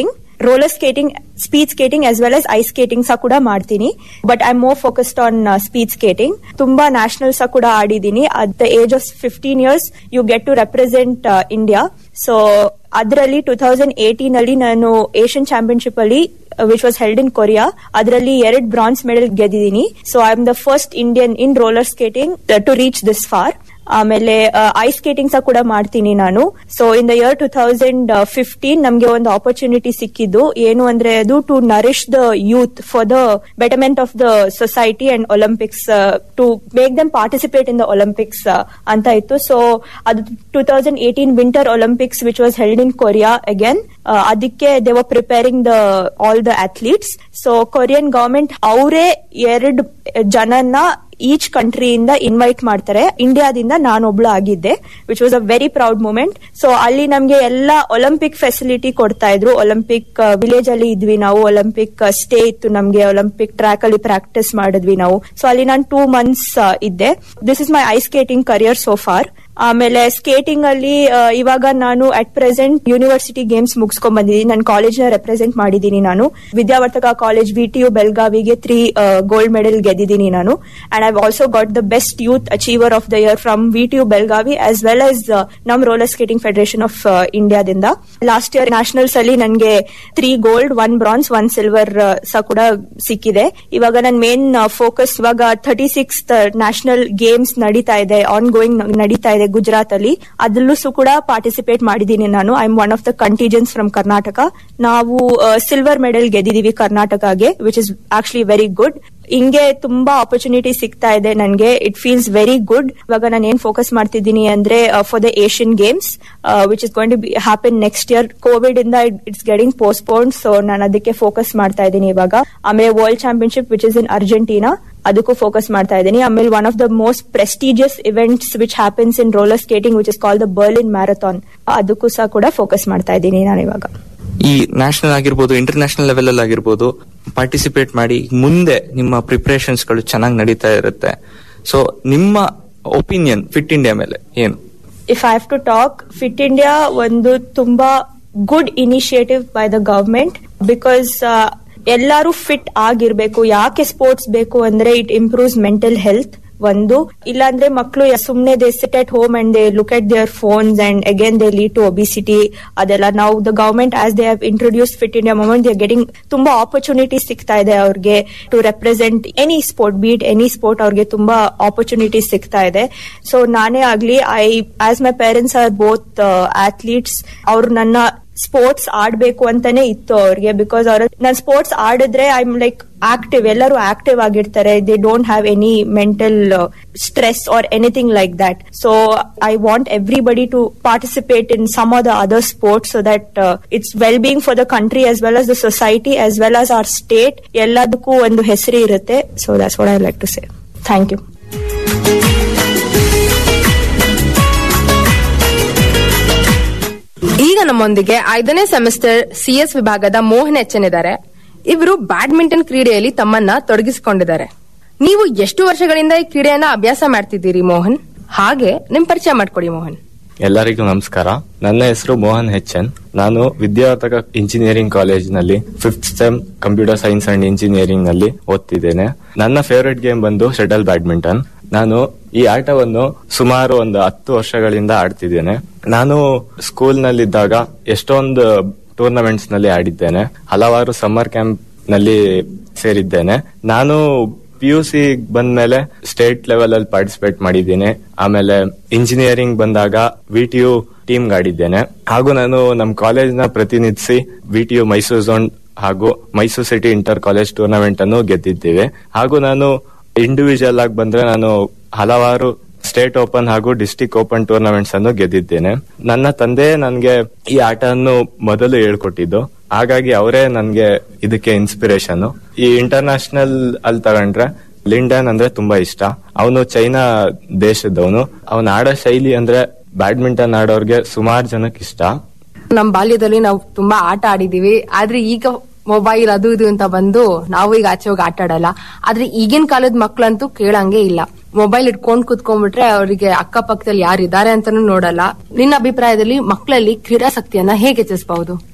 S19: roller skating speed skating as well as ice skating ಸಹ ಕೂಡ ಮಾಡ್ತೀನಿ but I more focused on speed skating ತುಂಬಾ ನ್ಯಾಷನಲ್ ಸಹ ಕೂಡ ಆಡಿದ್ದೀನಿ at the age of fifteen years you get to represent India so ಅದರಲ್ಲಿ ಟೂ ತೌಸಂಡ್ ಏಟೀನ್ ಅಲ್ಲಿ ನಾನು ಏಷ್ಯನ್ ಚಾಂಪಿಯನ್ಶಿಪ್ ಅಲ್ಲಿ which was held in Korea ಅದರಲ್ಲಿ ಎರಡು ಬ್ರಾನ್ಸ್ ಮೆಡಲ್ ಗೆದ್ದಿದ್ದೀನಿ so I am the first Indian in roller skating to reach this far ಆಮೇಲೆ ಐಸ್ ಸ್ಕೇಟಿಂಗ್ ಸಹ ಕೂಡ ಮಾಡ್ತೀನಿ ನಾನು so in the year two thousand fifteen ನಮಗೆ ಒಂದು ಆಪರ್ಚುನಿಟಿ ಸಿಕ್ಕಿದ್ದು ಏನು ಅಂದ್ರೆ ಅದು to nourish the youth for the betterment of the society and Olympics to make them participate in the Olympics ಅಂತ ಇತ್ತು ಸೊ ಅದು two thousand eighteen winter Olympics which was held in Korea again ಅದಕ್ಕೆ they were preparing the all the athletes so Korean government ಅವರೇ ಎರಡು ಜನನ್ನ ಈಚ್ ಕಂಟ್ರಿಯಿಂದ ಇನ್ವೈಟ್ ಮಾಡ್ತಾರೆ ಇಂಡಿಯಾದಿಂದ ನಾನೊಬ್ಳು ಆಗಿದ್ದೆ which was a very proud moment so ಅಲ್ಲಿ ನಮ್ಗೆ ಎಲ್ಲ ಒಲಿಂಪಿಕ್ ಫೆಸಿಲಿಟಿ ಕೊಡ್ತಾ ಇದ್ರು ಒಲಿಂಪಿಕ್ ವಿಲೇಜ್ ಅಲ್ಲಿ ಇದ್ವಿ ನಾವು ಒಲಿಂಪಿಕ್ ಸ್ಟೇ ಇತ್ತು ನಮ್ಗೆ ಒಲಿಂಪಿಕ್ ಟ್ರ್ಯಾಕ್ ಅಲ್ಲಿ ಪ್ರಾಕ್ಟೀಸ್ ಮಾಡಿದ್ವಿ ನಾವು ಸೊ ಅಲ್ಲಿ ನಾನು ಟೂ ಮಂತ್ಸ್ ಇದ್ದೆ this is my ice skating career so far ಆಮೇಲೆ ಸ್ಕೇಟಿಂಗ್ ಅಲ್ಲಿ ಇವಾಗ ನಾನು ಅಟ್ ಪ್ರೆಸೆಂಟ್ ಯೂನಿವರ್ಸಿಟಿ ಗೇಮ್ಸ್ ಮುಗಿಸ್ಕೊಂಡ್ ಬಂದಿದ್ದೀನಿ ನನ್ನ ಕಾಲೇಜ್ ನ ರೆಪ್ರೆಸೆಂಟ್ ಮಾಡಿದ್ದೀನಿ ನಾನು ವಿದ್ಯಾವರ್ತಕ ಕಾಲೇಜ್ ವಿಟಿಯು ಬೆಲ್ಗಾವಿಗೆ ತ್ರೀ ಗೋಲ್ಡ್ ಮೆಡಲ್ ಗೆದ್ದಿದ್ದೀನಿ ನಾನು and I also got the best youth achiever of the year from VTU Belagavi as well as ನಮ್ ರೋಲರ್ ಸ್ಕೇಟಿಂಗ್ ಫೆಡರೇಷನ್ ಆಫ್ ಇಂಡಿಯಾದಿಂದ ಲಾಸ್ಟ್ ಇಯರ್ ನ್ಯಾಷನಲ್ಸ್ ಅಲ್ಲಿ ನನಗೆ three gold one bronze one silver ಸಹ ಕೂಡ ಸಿಕ್ಕಿದೆ ಇವಾಗ ನನ್ನ ಮೇನ್ ಫೋಕಸ್ ಇವಾಗ ಥರ್ಟಿ ಸಿಕ್ಸ್ ನ್ಯಾಷನಲ್ ಗೇಮ್ಸ್ ನಡೀತಾ ಇದೆ ಆನ್ ಗೋಯಿಂಗ್ ನಡೀತಾ ಇದೆ ಗುಜರಾತ್ ಅಲ್ಲಿ ಅದರಲ್ಲೂ ಸಹ ಕೂಡ ಪಾರ್ಟಿಸಿಪೇಟ್ ಮಾಡಿದ್ದೀನಿ ನಾನು I am one of the contingents from Karnataka ನಾವು ಸಿಲ್ವರ್ ಮೆಡಲ್ ಗೆದ್ದಿದೀವಿ ಕರ್ನಾಟಕಗೆ which is actually very good ಹಿಂಗೆ ತುಂಬಾ ಆಪರ್ಚುನಿಟಿ ಸಿಗ್ತಾ ಇದೆ ನನಗೆ ಇಟ್ ಫೀಲ್ಸ್ ವೆರಿ ಗುಡ್ ಇವಾಗ ನಾನು ಏನ್ ಫೋಕಸ್ ಮಾಡ್ತಿದ್ದೀನಿ ಅಂದ್ರೆ for the Asian games which is going to be happen next year COVID ಇಂದ ಇಟ್ಸ್ ಗೆಟಿಂಗ್ ಪೋಸ್ಟ್ಪೋನ್ ಸೊ ನಾನು ಅದಕ್ಕೆ ಫೋಕಸ್ ಮಾಡ್ತಾ ಇದ್ದೀನಿ ಇವಾಗ ಆಮೇಲೆ world championship which is in Argentina ಅದಕ್ಕೂ ಫೋಕಸ್ ಮಾಡ್ತಾ ಇದ್ದೀನಿ ಆಮೇಲೆ one of the most prestigious events which happens in roller skating which is call the Berlin marathon ಅದಕ್ಕೂ ಸಹ ಕೂಡ ಫೋಕಸ್ ಮಾಡ್ತಾ ಇದ್ದೀನಿ ನಾನು ಇವಾಗ
S16: ಈ ನ್ಯಾಷನಲ್ ಆಗಿರ್ಬೋದು ಇಂಟರ್ನ್ಯಾಷನಲ್ ಲೆವೆಲ್ ಅಲ್ಲಿ ಆಗಿರ್ಬೋದು ಪಾರ್ಟಿಸಿಪೇಟ್ ಮಾಡಿ ಮುಂದೆ ನಿಮ್ಮ ಪ್ರಿಪರೇಷನ್ಸ್ ಗಳು ಚೆನ್ನಾಗಿ ನಡೀತಾ ಇರುತ್ತೆ ಸೊ ನಿಮ್ಮ ಒಪಿನಿಯನ್ ಫಿಟ್ ಇಂಡಿಯಾ ಮೇಲೆ ಏನು
S19: if I have to talk fit India ಒಂದು ತುಂಬಾ good initiative by the government because ಎಲ್ಲರೂ ಫಿಟ್ ಆಗಿರ್ಬೇಕು ಯಾಕೆ ಸ್ಪೋರ್ಟ್ಸ್ ಬೇಕು ಅಂದ್ರೆ ಇಟ್ ಇಂಪ್ರೂವ್ಸ್ ಮೆಂಟಲ್ ಹೆಲ್ತ್ ಒಂದು ಇಲ್ಲಾಂದ್ರೆ ಮಕ್ಕಳು ಸುಮ್ನೆ they sit at home and they look at their phones and again they lead to obesity ಅದೆಲ್ಲ ನಾವು the government as they have introduce fit India moment they getting ತುಂಬಾ ಆಪರ್ಚುನಿಟಿ ಸಿಗ್ತಾ ಇದೆ ಅವ್ರಿಗೆ to represent any sport be it any sport ಅವ್ರಿಗೆ ತುಂಬಾ ಆಪರ್ಚುನಿಟಿ ಸಿಗ್ತಾ ಇದೆ ಸೊ ನಾನೇ ಆಗ್ಲಿ I as my parents are both athletes ಅವ್ರು ನನ್ನ ಸ್ಪೋರ್ಟ್ಸ್ ಆಡ್ಬೇಕು ಅಂತಾನೆ ಇತ್ತು ಅವ್ರಿಗೆ ಬಿಕಾಸ್ ಅವ್ರ ನಾನು ಸ್ಪೋರ್ಟ್ಸ್ ಆಡಿದ್ರೆ ಐ ಆಮ್ ಲೈಕ್ ಆಕ್ಟಿವ್ ಎಲ್ಲರೂ ಆಕ್ಟಿವ್ ಆಗಿರ್ತಾರೆ they don't have any mental stress or anything like that so I want everybody to participate in some of the other sports so that it's well being for the country as well as the society as well as our state ಎಲ್ಲದಕ್ಕೂ ಒಂದು ಹೆಸರು ಇರುತ್ತೆ so that's what I like to say thank you
S15: ಈಗ ನಮ್ಮೊಂದಿಗೆ ಐದನೇ ಸೆಮಿಸ್ಟರ್ ಸಿಎಸ್ ವಿಭಾಗದ ಮೋಹನ್ ಎಚ್ಚನ್ ಇದ್ದಾರೆ ಇವರು ಬ್ಯಾಡ್ಮಿಂಟನ್ ಕ್ರೀಡೆಯಲ್ಲಿ ತಮ್ಮನ್ನ ತೊಡಗಿಸಿಕೊಂಡಿದ್ದಾರೆ ನೀವು ಎಷ್ಟು ವರ್ಷಗಳಿಂದ ಈ ಕ್ರೀಡೆಯನ್ನ ಅಭ್ಯಾಸ ಮಾಡ್ತಿದ್ದೀರಿ ಮೋಹನ್ ಹಾಗೆ ನಿಮ್ ಪರಿಚಯ ಮಾಡ್ಕೊಡಿ ಮೋಹನ್
S20: ಎಲ್ಲರಿಗೂ ನಮಸ್ಕಾರ ನನ್ನ ಹೆಸರು ಮೋಹನ್ ಹೆಚ್ಎನ್ ನಾನು ವಿದ್ಯಾವರ್ತಕ ಇಂಜಿನಿಯರಿಂಗ್ ಕಾಲೇಜಿನಲ್ಲಿ fifth sem computer science and engineering ನಲ್ಲಿ ಓದ್ತಿದ್ದೇನೆ ನನ್ನ ಫೇವರೆಟ್ ಗೇಮ್ ಬಂದು ಶಟಲ್ ಬ್ಯಾಡ್ಮಿಂಟನ್ ನಾನು ಈ ಆಟವನ್ನು ಸುಮಾರು ಒಂದು ಹತ್ತು ವರ್ಷಗಳಿಂದ ಆಡ್ತಿದ್ದೇನೆ ನಾನು ಸ್ಕೂಲ್ ನಲ್ಲಿದ್ದಾಗ ಎಷ್ಟೊಂದು ಟೂರ್ನಮೆಂಟ್ಸ್ ನಲ್ಲಿ ಆಡಿದ್ದೇನೆ ಹಲವಾರು ಸಮ್ಮರ್ ಕ್ಯಾಂಪ್ ನಲ್ಲಿ ಸೇರಿದ್ದೇನೆ ನಾನು ಪಿ ಯು ಸಿ ಬಂದ್ಮೇಲೆ ಸ್ಟೇಟ್ ಲೆವೆಲ್ ಅಲ್ಲಿ ಪಾರ್ಟಿಸಿಪೇಟ್ ಮಾಡಿದ್ದೀನಿ ಆಮೇಲೆ ಇಂಜಿನಿಯರಿಂಗ್ ಬಂದಾಗ ವಿ ಟಿ ಯು ಟೀಮ್ ಆಡಿದ್ದೇನೆ ಹಾಗೂ ನಾನು ನಮ್ಮ ಕಾಲೇಜ್ ನ ಪ್ರತಿನಿಧಿಸಿ V T U Mysuru zone ಹಾಗೂ Mysuru city inter college tournament ಅನ್ನು ಗೆದ್ದಿದ್ದೇವೆ ಹಾಗೂ ನಾನು ಇಂಡಿವಿಜುವಲ್ ಆಗಿ ಬಂದ್ರೆ ನಾನು ಹಲವಾರು ಸ್ಟೇಟ್ ಓಪನ್ ಹಾಗೂ ಡಿಸ್ಟಿಕ್ ಓಪನ್ ಟೂರ್ನಮೆಂಟ್ಸ್ ಅನ್ನು ಗೆದ್ದಿದ್ದೇನೆ ನನ್ನ ತಂದೆ ನನಗೆ ಈ ಆಟವನ್ನು ಮೊದಲು ಹೇಳ್ಕೊಟ್ಟಿದ್ದು ಹಾಗಾಗಿ ಅವರೇ ನನಗೆ ಇದಕ್ಕೆ ಇನ್ಸ್ಪಿರೇಷನ್ ಈ ಇಂಟರ್ನ್ಯಾಷನಲ್ ಅಲ್ಲಿ ತಗೊಂಡ್ರೆ ಲಿಂಡನ್ ಅಂದ್ರೆ ತುಂಬಾ ಇಷ್ಟ ಅವನು ಚೈನಾ ದೇಶದವನು ಅವನ ಆಡೋ ಶೈಲಿ ಅಂದ್ರೆ ಬ್ಯಾಡ್ಮಿಂಟನ್ ಆಡೋರ್ಗೆ ಸುಮಾರು ಜನಕ್ಕೆ ಇಷ್ಟ
S15: ನಮ್ ಬಾಲ್ಯದಲ್ಲಿ ನಾವು ತುಂಬಾ ಆಟ ಆಡಿದೀವಿ ಆದ್ರೆ ಈಗ ಮೊಬೈಲ್ ಅದು ಇದು ಅಂತ ಬಂದು ನಾವು ಈಗ ಆಚೆ ಹೋಗಿ ಆಟ ಆಡಲ್ಲ ಆದ್ರೆ ಈಗಿನ ಕಾಲದ ಮಕ್ಳಂತೂ ಕೇಳಂಗೆ ಇಲ್ಲ ಮೊಬೈಲ್ ಇಟ್ಕೊಂಡ್ ಕುತ್ಕೊಂಡ್ಬಿಟ್ರೆ ಅವರಿಗೆ ಅಕ್ಕಪಕ್ಕದಲ್ಲಿ ಯಾರು ಇದ್ದಾರೆ ಅಂತಾನು ನೋಡಲ್ಲ ನಿನ್ನ ಅಭಿಪ್ರಾಯದಲ್ಲಿ ಮಕ್ಕಳಲ್ಲಿ ಕ್ರೀಡಾಸಕ್ತಿಯನ್ನ ಹೇಗೆ ಹೆಚ್ಚಿಸಬಹುದು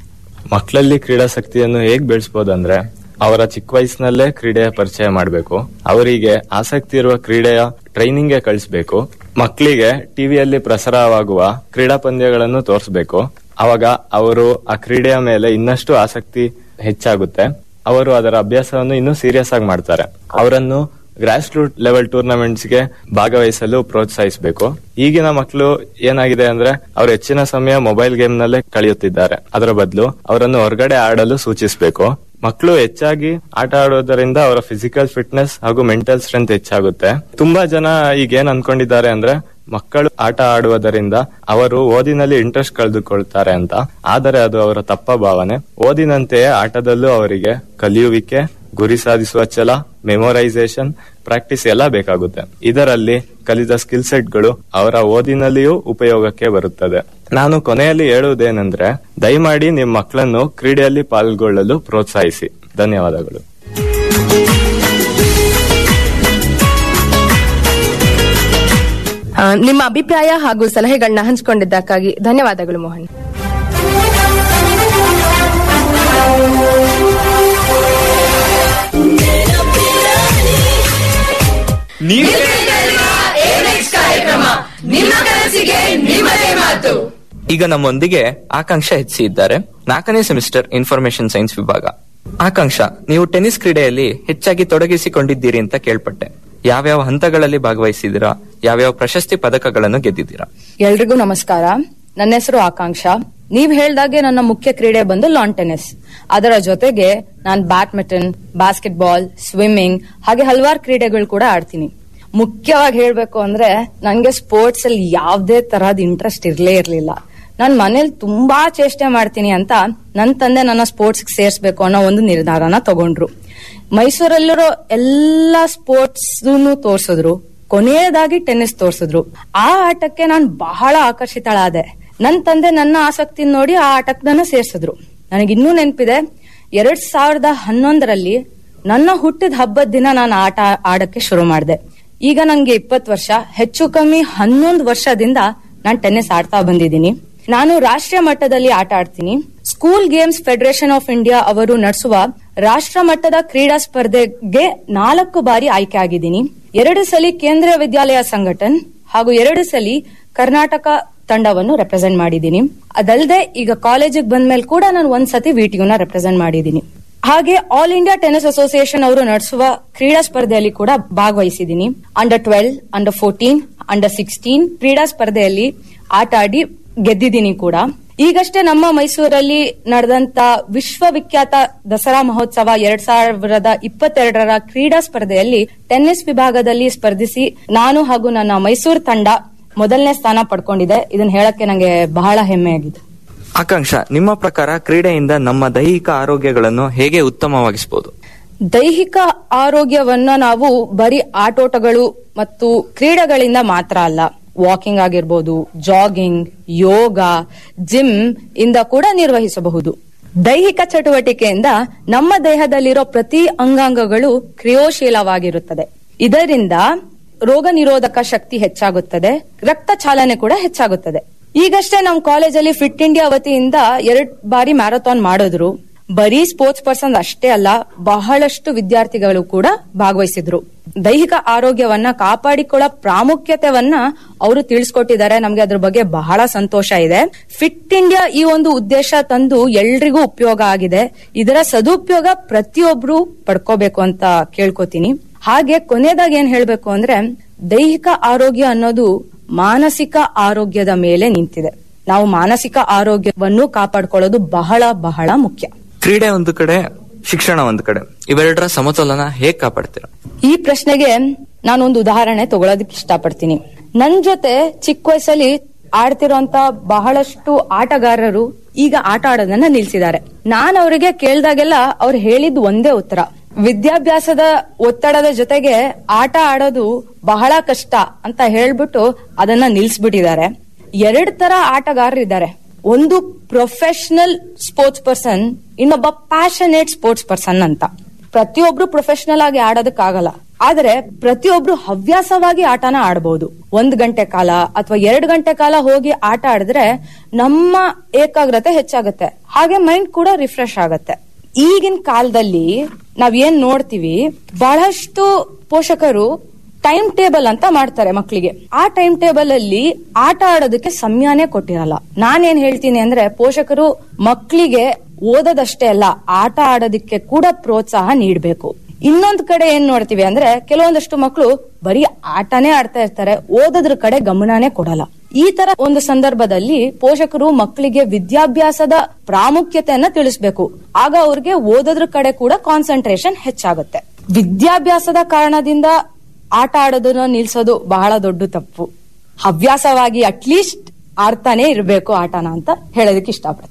S20: ಮಕ್ಕಳಲ್ಲಿ ಕ್ರೀಡಾಸಕ್ತಿಯನ್ನು ಹೇಗ್ ಬೆಳೆಸಬಹುದಂದ್ರೆ ಅವರ ಚಿಕ್ಕ ವಯಸ್ಸಿನಲ್ಲೇ ಕ್ರೀಡೆಯ ಪರಿಚಯ ಮಾಡಬೇಕು ಅವರಿಗೆ ಆಸಕ್ತಿ ಇರುವ ಕ್ರೀಡೆಯ ಟ್ರೈನಿಂಗ್ಗೆ ಕಳಿಸ್ಬೇಕು ಮಕ್ಕಳಿಗೆ ಟಿವಿಯಲ್ಲಿ ಪ್ರಸಾರವಾಗುವ ಕ್ರೀಡಾ ಪಂದ್ಯಗಳನ್ನು ತೋರಿಸಬೇಕು ಅವಾಗ ಅವರು ಆ ಕ್ರೀಡೆಯ ಮೇಲೆ ಇನ್ನಷ್ಟು ಆಸಕ್ತಿ ಹೆಚ್ಚಾಗುತ್ತೆ ಅವರು ಅದರ ಅಭ್ಯಾಸವನ್ನು ಇನ್ನೂ ಸೀರಿಯಸ್ ಆಗಿ ಮಾಡ್ತಾರೆ ಅವರನ್ನು ಗ್ರಾಸ್ ರೂಟ್ ಲೆವೆಲ್ ಟೂರ್ನಮೆಂಟ್ಸ್ ಗೆ ಭಾಗವಹಿಸಲು ಪ್ರೋತ್ಸಾಹಿಸಬೇಕು ಈಗಿನ ಮಕ್ಕಳು ಏನಾಗಿದೆ ಅಂದ್ರೆ ಅವರು ಹೆಚ್ಚಿನ ಸಮಯ ಮೊಬೈಲ್ ಗೇಮ್ ನಲ್ಲೇ ಕಳೆಯುತ್ತಿದ್ದಾರೆ ಅದರ ಬದಲು ಅವರನ್ನು ಹೊರಗಡೆ ಆಡಲು ಸೂಚಿಸಬೇಕು ಮಕ್ಕಳು ಹೆಚ್ಚಾಗಿ ಆಟ ಆಡೋದರಿಂದ ಅವರ ಫಿಸಿಕಲ್ ಫಿಟ್ನೆಸ್ ಹಾಗೂ ಮೆಂಟಲ್ ಸ್ಟ್ರೆಂತ್ ಹೆಚ್ಚಾಗುತ್ತೆ ತುಂಬಾ ಜನ ಈಗ ಏನ್ ಅನ್ಕೊಂಡಿದ್ದಾರೆ ಅಂದ್ರೆ ಮಕ್ಕಳು ಆಟ ಆಡುವುದರಿಂದ ಅವರು ಓದಿನಲ್ಲಿ ಇಂಟ್ರೆಸ್ಟ್ ಕಳೆದುಕೊಳ್ತಾರೆ ಅಂತ ಆದರೆ ಅದು ಅವರ ತಪ್ಪ ಭಾವನೆ ಓದಿನಂತೆಯೇ ಆಟದಲ್ಲೂ ಅವರಿಗೆ ಕಲಿಯುವಿಕೆ ಗುರಿ ಸಾಧಿಸುವ ಛಲ ಮೆಮೊರೈಸೇಷನ್ ಪ್ರಾಕ್ಟೀಸ್ ಎಲ್ಲ ಬೇಕಾಗುತ್ತೆ ಇದರಲ್ಲಿ ಕಲಿತ ಸ್ಕಿಲ್ ಸೆಟ್ಗಳು ಅವರ ಓದಿನಲ್ಲಿಯೂ ಉಪಯೋಗಕ್ಕೆ ಬರುತ್ತದೆ ನಾನು ಕೊನೆಯಲ್ಲಿ ಹೇಳುವುದೇನೆಂದ್ರೆ ದಯಮಾಡಿ ನಿಮ್ಮ ಮಕ್ಕಳನ್ನು ಕ್ರೀಡೆಯಲ್ಲಿ ಪಾಲ್ಗೊಳ್ಳಲು ಪ್ರೋತ್ಸಾಹಿಸಿ ಧನ್ಯವಾದಗಳು
S15: ಆ, ನಿಮ್ಮ ಅಭಿಪ್ರಾಯ ಹಾಗೂ ಸಲಹೆಗಳನ್ನ ಹಂಚಿಕೊಂಡಿದ್ದಕ್ಕಾಗಿ ಧನ್ಯವಾದಗಳು ಮೋಹನ್
S10: ಕಾರ್ಯಕ್ರಮ ನಿಮ್ಮ ಕನಸಿಗೆ ನಿಮ್ಮದೇ ಮಾತು
S16: ಈಗ ನಮ್ಮೊಂದಿಗೆ ಆಕಾಂಕ್ಷ ಹೆಚ್ಚಿ ಇದ್ದಾರೆ ನಾಲ್ಕನೇ ಸೆಮಿಸ್ಟರ್ ಇನ್ಫಾರ್ಮೇಶನ್ ಸೈನ್ಸ್ ವಿಭಾಗ ಆಕಾಂಕ್ಷ ನೀವು ಟೆನ್ನಿಸ್ ಕ್ರೀಡೆಯಲ್ಲಿ ಹೆಚ್ಚಾಗಿ ತೊಡಗಿಸಿಕೊಂಡಿದ್ದೀರಿ ಅಂತ ಕೇಳ್ಪಟ್ಟೆ ಯಾವ್ಯಾವ ಹಂತಗಳಲ್ಲಿ ಭಾಗವಹಿಸಿದ್ದೀರಾ ಯಾವ್ಯಾವ ಪ್ರಶಸ್ತಿ ಪದಕಗಳನ್ನು ಗೆದ್ದಿದ್ದೀರಾ
S21: ಎಲ್ರಿಗೂ ನಮಸ್ಕಾರ ನನ್ನ ಹೆಸರು ಆಕಾಂಕ್ಷ ನೀವ್ ಹೇಳ್ದಾಗೆ ನನ್ನ ಮುಖ್ಯ ಕ್ರೀಡೆ ಬಂದು ಲಾನ್ ಟೆನ್ನಿಸ್ ಅದರ ಜೊತೆಗೆ ನಾನು ಬ್ಯಾಡ್ಮಿಂಟನ್ ಬಾಸ್ಕೆಟ್ ಬಾಲ್ ಸ್ವಿಮ್ಮಿಂಗ್ ಹಾಗೆ ಹಲವಾರು ಕ್ರೀಡೆಗಳು ಕೂಡ ಆಡ್ತೀನಿ ಮುಖ್ಯವಾಗಿ ಹೇಳ್ಬೇಕು ಅಂದ್ರೆ ನನ್ಗೆ ಸ್ಪೋರ್ಟ್ಸ್ ಅಲ್ಲಿ ಯಾವ್ದೇ ತರಹದ ಇಂಟ್ರೆಸ್ಟ್ ಇರ್ಲೇ ಇರ್ಲಿಲ್ಲ ನಾನ್ ಮನೇಲಿ ತುಂಬಾ ಚೇಷ್ಟೆ ಮಾಡ್ತೀನಿ ಅಂತ ನನ್ ತಂದೆ ನನ್ನ ಸ್ಪೋರ್ಟ್ಸ್ ಸೇರ್ಸ್ಬೇಕು ಅನ್ನೋ ಒಂದು ನಿರ್ಧಾರನ ತಗೊಂಡ್ರು ಮೈಸೂರಲ್ಲಿರೋ ಎಲ್ಲಾ ಸ್ಪೋರ್ಟ್ಸ್ ತೋರ್ಸಿದ್ರು ಕೊನೆಯದಾಗಿ ಟೆನ್ನಿಸ್ ತೋರ್ಸಿದ್ರು ಆ ಆಟಕ್ಕೆ ನಾನು ಬಹಳ ಆಕರ್ಷಿತಳಾದೆ ನನ್ ತಂದೆ ನನ್ನ ಆಸಕ್ತಿ ನೋಡಿ ಆ ಆಟಕ್ಕೆ ನನ್ನ ಸೇರ್ಸಿದ್ರು ನನಗಿನ್ನೂ ನೆನಪಿದೆ ಎರಡ್ ಸಾವಿರದ ಹನ್ನೊಂದರಲ್ಲಿ ನನ್ನ ಹುಟ್ಟಿದ ಹಬ್ಬದ ದಿನ ನಾನು ಆಟ ಆಡಕ್ಕೆ ಶುರು ಮಾಡಿದೆ ಈಗ ನಂಗೆ ಇಪ್ಪತ್ತು ವರ್ಷ ಹೆಚ್ಚು ಕಮ್ಮಿ ಹನ್ನೊಂದು ವರ್ಷದಿಂದ ನಾನು ಟೆನ್ನಿಸ್ ಆಡ್ತಾ ಬಂದಿದ್ದೀನಿ ನಾನು ರಾಷ್ಟ್ರೀಯ ಮಟ್ಟದಲ್ಲಿ ಆಟ ಆಡ್ತೀನಿ school games federation of India ಅವರು ನಡೆಸುವ ರಾಷ್ಟ್ರ ಮಟ್ಟದ ಕ್ರೀಡಾ ಸ್ಪರ್ಧೆಗೆ ನಾಲ್ಕು ಬಾರಿ ಆಯ್ಕೆ ಆಗಿದ್ದೀನಿ ಎರಡು ಸಲ ಕೇಂದ್ರೀಯ ವಿದ್ಯಾಲಯ ಸಂಘಟನ್ ಹಾಗೂ ಎರಡು ಸಲ ಕರ್ನಾಟಕ ತಂಡವನ್ನು ರೆಪ್ರೆಸೆಂಟ್ ಮಾಡಿದ್ದೀನಿ ಅದಲ್ಲದೆ ಈಗ ಕಾಲೇಜಿಗೆ ಬಂದ್ಮೇಲೆ ಕೂಡ ನಾನು ಒಂದ್ ಸತಿ ವಿಟಿಯುನ ರೆಪ್ರೆಸೆಂಟ್ ಮಾಡಿದ್ದೀನಿ ಹಾಗೆ ಆಲ್ ಇಂಡಿಯಾ ಟೆನ್ನಿಸ್ ಅಸೋಸಿಯೇಷನ್ ಅವರು ನಡೆಸುವ ಕ್ರೀಡಾ ಸ್ಪರ್ಧೆಯಲ್ಲಿ ಕೂಡ ಭಾಗವಹಿಸಿದ್ದೀನಿ under twelve under fourteen under sixteen ಕ್ರೀಡಾ ಸ್ಪರ್ಧೆಯಲ್ಲಿ ಆಟ ಆಡಿ ಗೆದ್ದಿದ್ದೀನಿ ಕೂಡ ಈಗಷ್ಟೇ ನಮ್ಮ ಮೈಸೂರಲ್ಲಿ ನಡೆದಂತ ವಿಶ್ವವಿಖ್ಯಾತ ದಸರಾ ಮಹೋತ್ಸವ ಎರಡ್ ಸಾವಿರದ ಇಪ್ಪತ್ತೆರಡರ ಕ್ರೀಡಾ ಸ್ಪರ್ಧೆಯಲ್ಲಿ ಟೆನ್ನಿಸ್ ವಿಭಾಗದಲ್ಲಿ ಸ್ಪರ್ಧಿಸಿ ನಾನು ಹಾಗೂ ನನ್ನ ಮೈಸೂರು ತಂಡ ಮೊದಲನೇ ಸ್ಥಾನ ಪಡ್ಕೊಂಡಿದೆ ಇದನ್ನ ಹೇಳಕ್ಕೆ ನಂಗೆ ಬಹಳ ಹೆಮ್ಮೆ ಆಗಿದೆ
S16: ಆಕಾಂಕ್ಷ ನಿಮ್ಮ ಪ್ರಕಾರ ಕ್ರೀಡೆಯಿಂದ ನಮ್ಮ ದೈಹಿಕ ಆರೋಗ್ಯಗಳನ್ನು ಹೇಗೆ ಉತ್ತಮವಾಗಿಸಬಹುದು
S21: ದೈಹಿಕ ಆರೋಗ್ಯವನ್ನ ನಾವು ಬರೀ ಆಟೋಟಗಳು ಮತ್ತು ಕ್ರೀಡೆಗಳಿಂದ ಮಾತ್ರ ಅಲ್ಲ ವಾಕಿಂಗ್ ಆಗಿರ್ಬೋದು ಜಾಗಿಂಗ್ ಯೋಗ ಜಿಮ್ ಇಂದ ಕೂಡ ನಿರ್ವಹಿಸಬಹುದು ದೈಹಿಕ ಚಟುವಟಿಕೆಯಿಂದ ನಮ್ಮ ದೇಹದಲ್ಲಿರೋ ಪ್ರತಿ ಅಂಗಾಂಗಗಳು ಕ್ರಿಯೋಶೀಲವಾಗಿರುತ್ತದೆ ಇದರಿಂದ ರೋಗ ನಿರೋಧಕ ಶಕ್ತಿ ಹೆಚ್ಚಾಗುತ್ತದೆ ರಕ್ತ ಚಾಲನೆ ಕೂಡ ಹೆಚ್ಚಾಗುತ್ತದೆ ಈಗಷ್ಟೇ ನಮ್ಮ ಕಾಲೇಜಲ್ಲಿ ಫಿಟ್ ಇಂಡಿಯಾ ವತಿಯಿಂದ ಎರಡ್ ಬಾರಿ ಮ್ಯಾರಥಾನ್ ಮಾಡಿದ್ರು ಬರೀ ಸ್ಪೋರ್ಟ್ಸ್ ಪರ್ಸನ್ ಅಷ್ಟೇ ಅಲ್ಲ ಬಹಳಷ್ಟು ವಿದ್ಯಾರ್ಥಿಗಳು ಕೂಡ ಭಾಗವಹಿಸಿದ್ರು ದೈಹಿಕ ಆರೋಗ್ಯವನ್ನ ಕಾಪಾಡಿಕೊಳ್ಳೋ ಪ್ರಾಮುಖ್ಯತೆವನ್ನ ಅವರು ತಿಳಿಸ್ಕೊಟ್ಟಿದ್ದಾರೆ ನಮ್ಗೆ ಅದ್ರ ಬಗ್ಗೆ ಬಹಳ ಸಂತೋಷ ಇದೆ ಫಿಟ್ ಇಂಡಿಯಾ ಈ ಒಂದು ಉದ್ದೇಶ ತಂದು ಎಲ್ರಿಗೂ ಉಪಯೋಗ ಆಗಿದೆ ಇದರ ಸದುಪಯೋಗ ಪ್ರತಿಯೊಬ್ರು ಪಡ್ಕೋಬೇಕು ಅಂತ ಕೇಳ್ಕೊತೀನಿ ಹಾಗೆ ಕೊನೆಯದಾಗಿ ಏನ್ ಹೇಳ್ಬೇಕು ಅಂದ್ರೆ ದೈಹಿಕ ಆರೋಗ್ಯ ಅನ್ನೋದು ಮಾನಸಿಕ ಆರೋಗ್ಯದ ಮೇಲೆ ನಿಂತಿದೆ ನಾವು ಮಾನಸಿಕ ಆರೋಗ್ಯವನ್ನು ಕಾಪಾಡ್ಕೊಳ್ಳೋದು ಬಹಳ ಬಹಳ ಮುಖ್ಯ
S16: ಕ್ರೀಡೆ ಒಂದು ಕಡೆ ಶಿಕ್ಷಣ ಒಂದು ಕಡೆ ಇವೆರಡರ ಸಮತೋಲನ ಹೇಗ್ ಕಾಪಾಡ್ತೀರಾ
S21: ಈ ಪ್ರಶ್ನೆಗೆ ನಾನೊಂದು ಉದಾಹರಣೆ ತಗೊಳೋದಕ್ಕೆ ಇಷ್ಟಪಡ್ತೀನಿ ನನ್ ಜೊತೆ ಚಿಕ್ಕ ವಯಸ್ಸಲ್ಲಿ ಆಡ್ತಿರೋಂತ ಬಹಳಷ್ಟು ಆಟಗಾರರು ಈಗ ಆಟ ಆಡೋದನ್ನ ನಿಲ್ಸಿದ್ದಾರೆ ನಾನ್ ಅವರಿಗೆ ಕೇಳ್ದಾಗೆಲ್ಲ ಅವ್ರು ಹೇಳಿದ್ ಒಂದೇ ಉತ್ತರ ವಿದ್ಯಾಭ್ಯಾಸದ ಒತ್ತಡದ ಜೊತೆಗೆ ಆಟ ಆಡೋದು ಬಹಳ ಕಷ್ಟ ಅಂತ ಹೇಳ್ಬಿಟ್ಟು ಅದನ್ನ ನಿಲ್ಸ್ಬಿಟ್ಟಿದ್ದಾರೆ ಎರಡ್ ತರ ಆಟಗಾರರಿದ್ದಾರೆ ಒಂದು ಪ್ರೊಫೆಷನಲ್ ಸ್ಪೋರ್ಟ್ಸ್ ಪರ್ಸನ್ ಇನ್ನೊಬ್ಬ ಪ್ಯಾಷನೇಟ್ ಸ್ಪೋರ್ಟ್ಸ್ ಪರ್ಸನ್ ಅಂತ ಪ್ರತಿಯೊಬ್ರು ಪ್ರೊಫೆಷನಲ್ ಆಗಿ ಆಡೋದಕ್ಕಾಗಲ್ಲ ಆದ್ರೆ ಪ್ರತಿಯೊಬ್ರು ಹವ್ಯಾಸವಾಗಿ ಆಟನ ಆಡಬಹುದು ಒಂದ್ ಗಂಟೆ ಕಾಲ ಅಥವಾ ಎರಡು ಗಂಟೆ ಕಾಲ ಹೋಗಿ ಆಟ ಆಡಿದ್ರೆ ನಮ್ಮ ಏಕಾಗ್ರತೆ ಹೆಚ್ಚಾಗತ್ತೆ ಹಾಗೆ ಮೈಂಡ್ ಕೂಡ ರಿಫ್ರೆಶ್ ಆಗತ್ತೆ ಈಗಿನ ಕಾಲದಲ್ಲಿ ನಾವ್ ಏನ್ ನೋಡ್ತೀವಿ ಬಹಳಷ್ಟು ಪೋಷಕರು ಟೈಮ್ ಟೇಬಲ್ ಅಂತ ಮಾಡ್ತಾರೆ ಮಕ್ಕಳಿಗೆ ಆ ಟೈಮ್ ಟೇಬಲ್ ಅಲ್ಲಿ ಆಟ ಆಡೋದಕ್ಕೆ ಸಮಯನೇ ಕೊಟ್ಟಿರಲ್ಲ ನಾನೇನ್ ಹೇಳ್ತೀನಿ ಅಂದ್ರೆ ಪೋಷಕರು ಮಕ್ಕಳಿಗೆ ಓದೋದಷ್ಟೇ ಅಲ್ಲ ಆಟ ಆಡೋದಕ್ಕೆ ಕೂಡ ಪ್ರೋತ್ಸಾಹ ನೀಡಬೇಕು ಇನ್ನೊಂದ್ ಕಡೆ ಏನ್ ನೋಡ್ತೀವಿ ಅಂದ್ರೆ ಕೆಲವೊಂದಷ್ಟು ಮಕ್ಕಳು ಬರೀ ಆಟನೇ ಆಡ್ತಾ ಇರ್ತಾರೆ ಓದೋದ್ರ ಕಡೆ ಗಮನನೇ ಕೊಡಲ್ಲ ಈ ತರ ಒಂದು ಸಂದರ್ಭದಲ್ಲಿ ಪೋಷಕರು ಮಕ್ಕಳಿಗೆ ವಿದ್ಯಾಭ್ಯಾಸದ ಪ್ರಾಮುಖ್ಯತೆಯನ್ನ ತಿಳಿಸ್ಬೇಕು ಆಗ ಅವ್ರಿಗೆ ಓದೋದ್ರ ಕಡೆ ಕೂಡ ಕಾನ್ಸಂಟ್ರೇಷನ್ ಹೆಚ್ಚಾಗುತ್ತೆ ವಿದ್ಯಾಭ್ಯಾಸದ ಕಾರಣದಿಂದ ಆಟ ಆಡೋದನ್ನ ನಿಲ್ಸೋದು ಬಹಳ ದೊಡ್ಡ ತಪ್ಪು ಹವ್ಯಾಸವಾಗಿ ಅಟ್ಲೀಸ್ಟ್ ಆಡ್ತಾನೆ ಇರಬೇಕು ಆಟನ ಅಂತ ಹೇಳೋದಕ್ಕೆ ಇಷ್ಟಪಡ್ತೀನಿ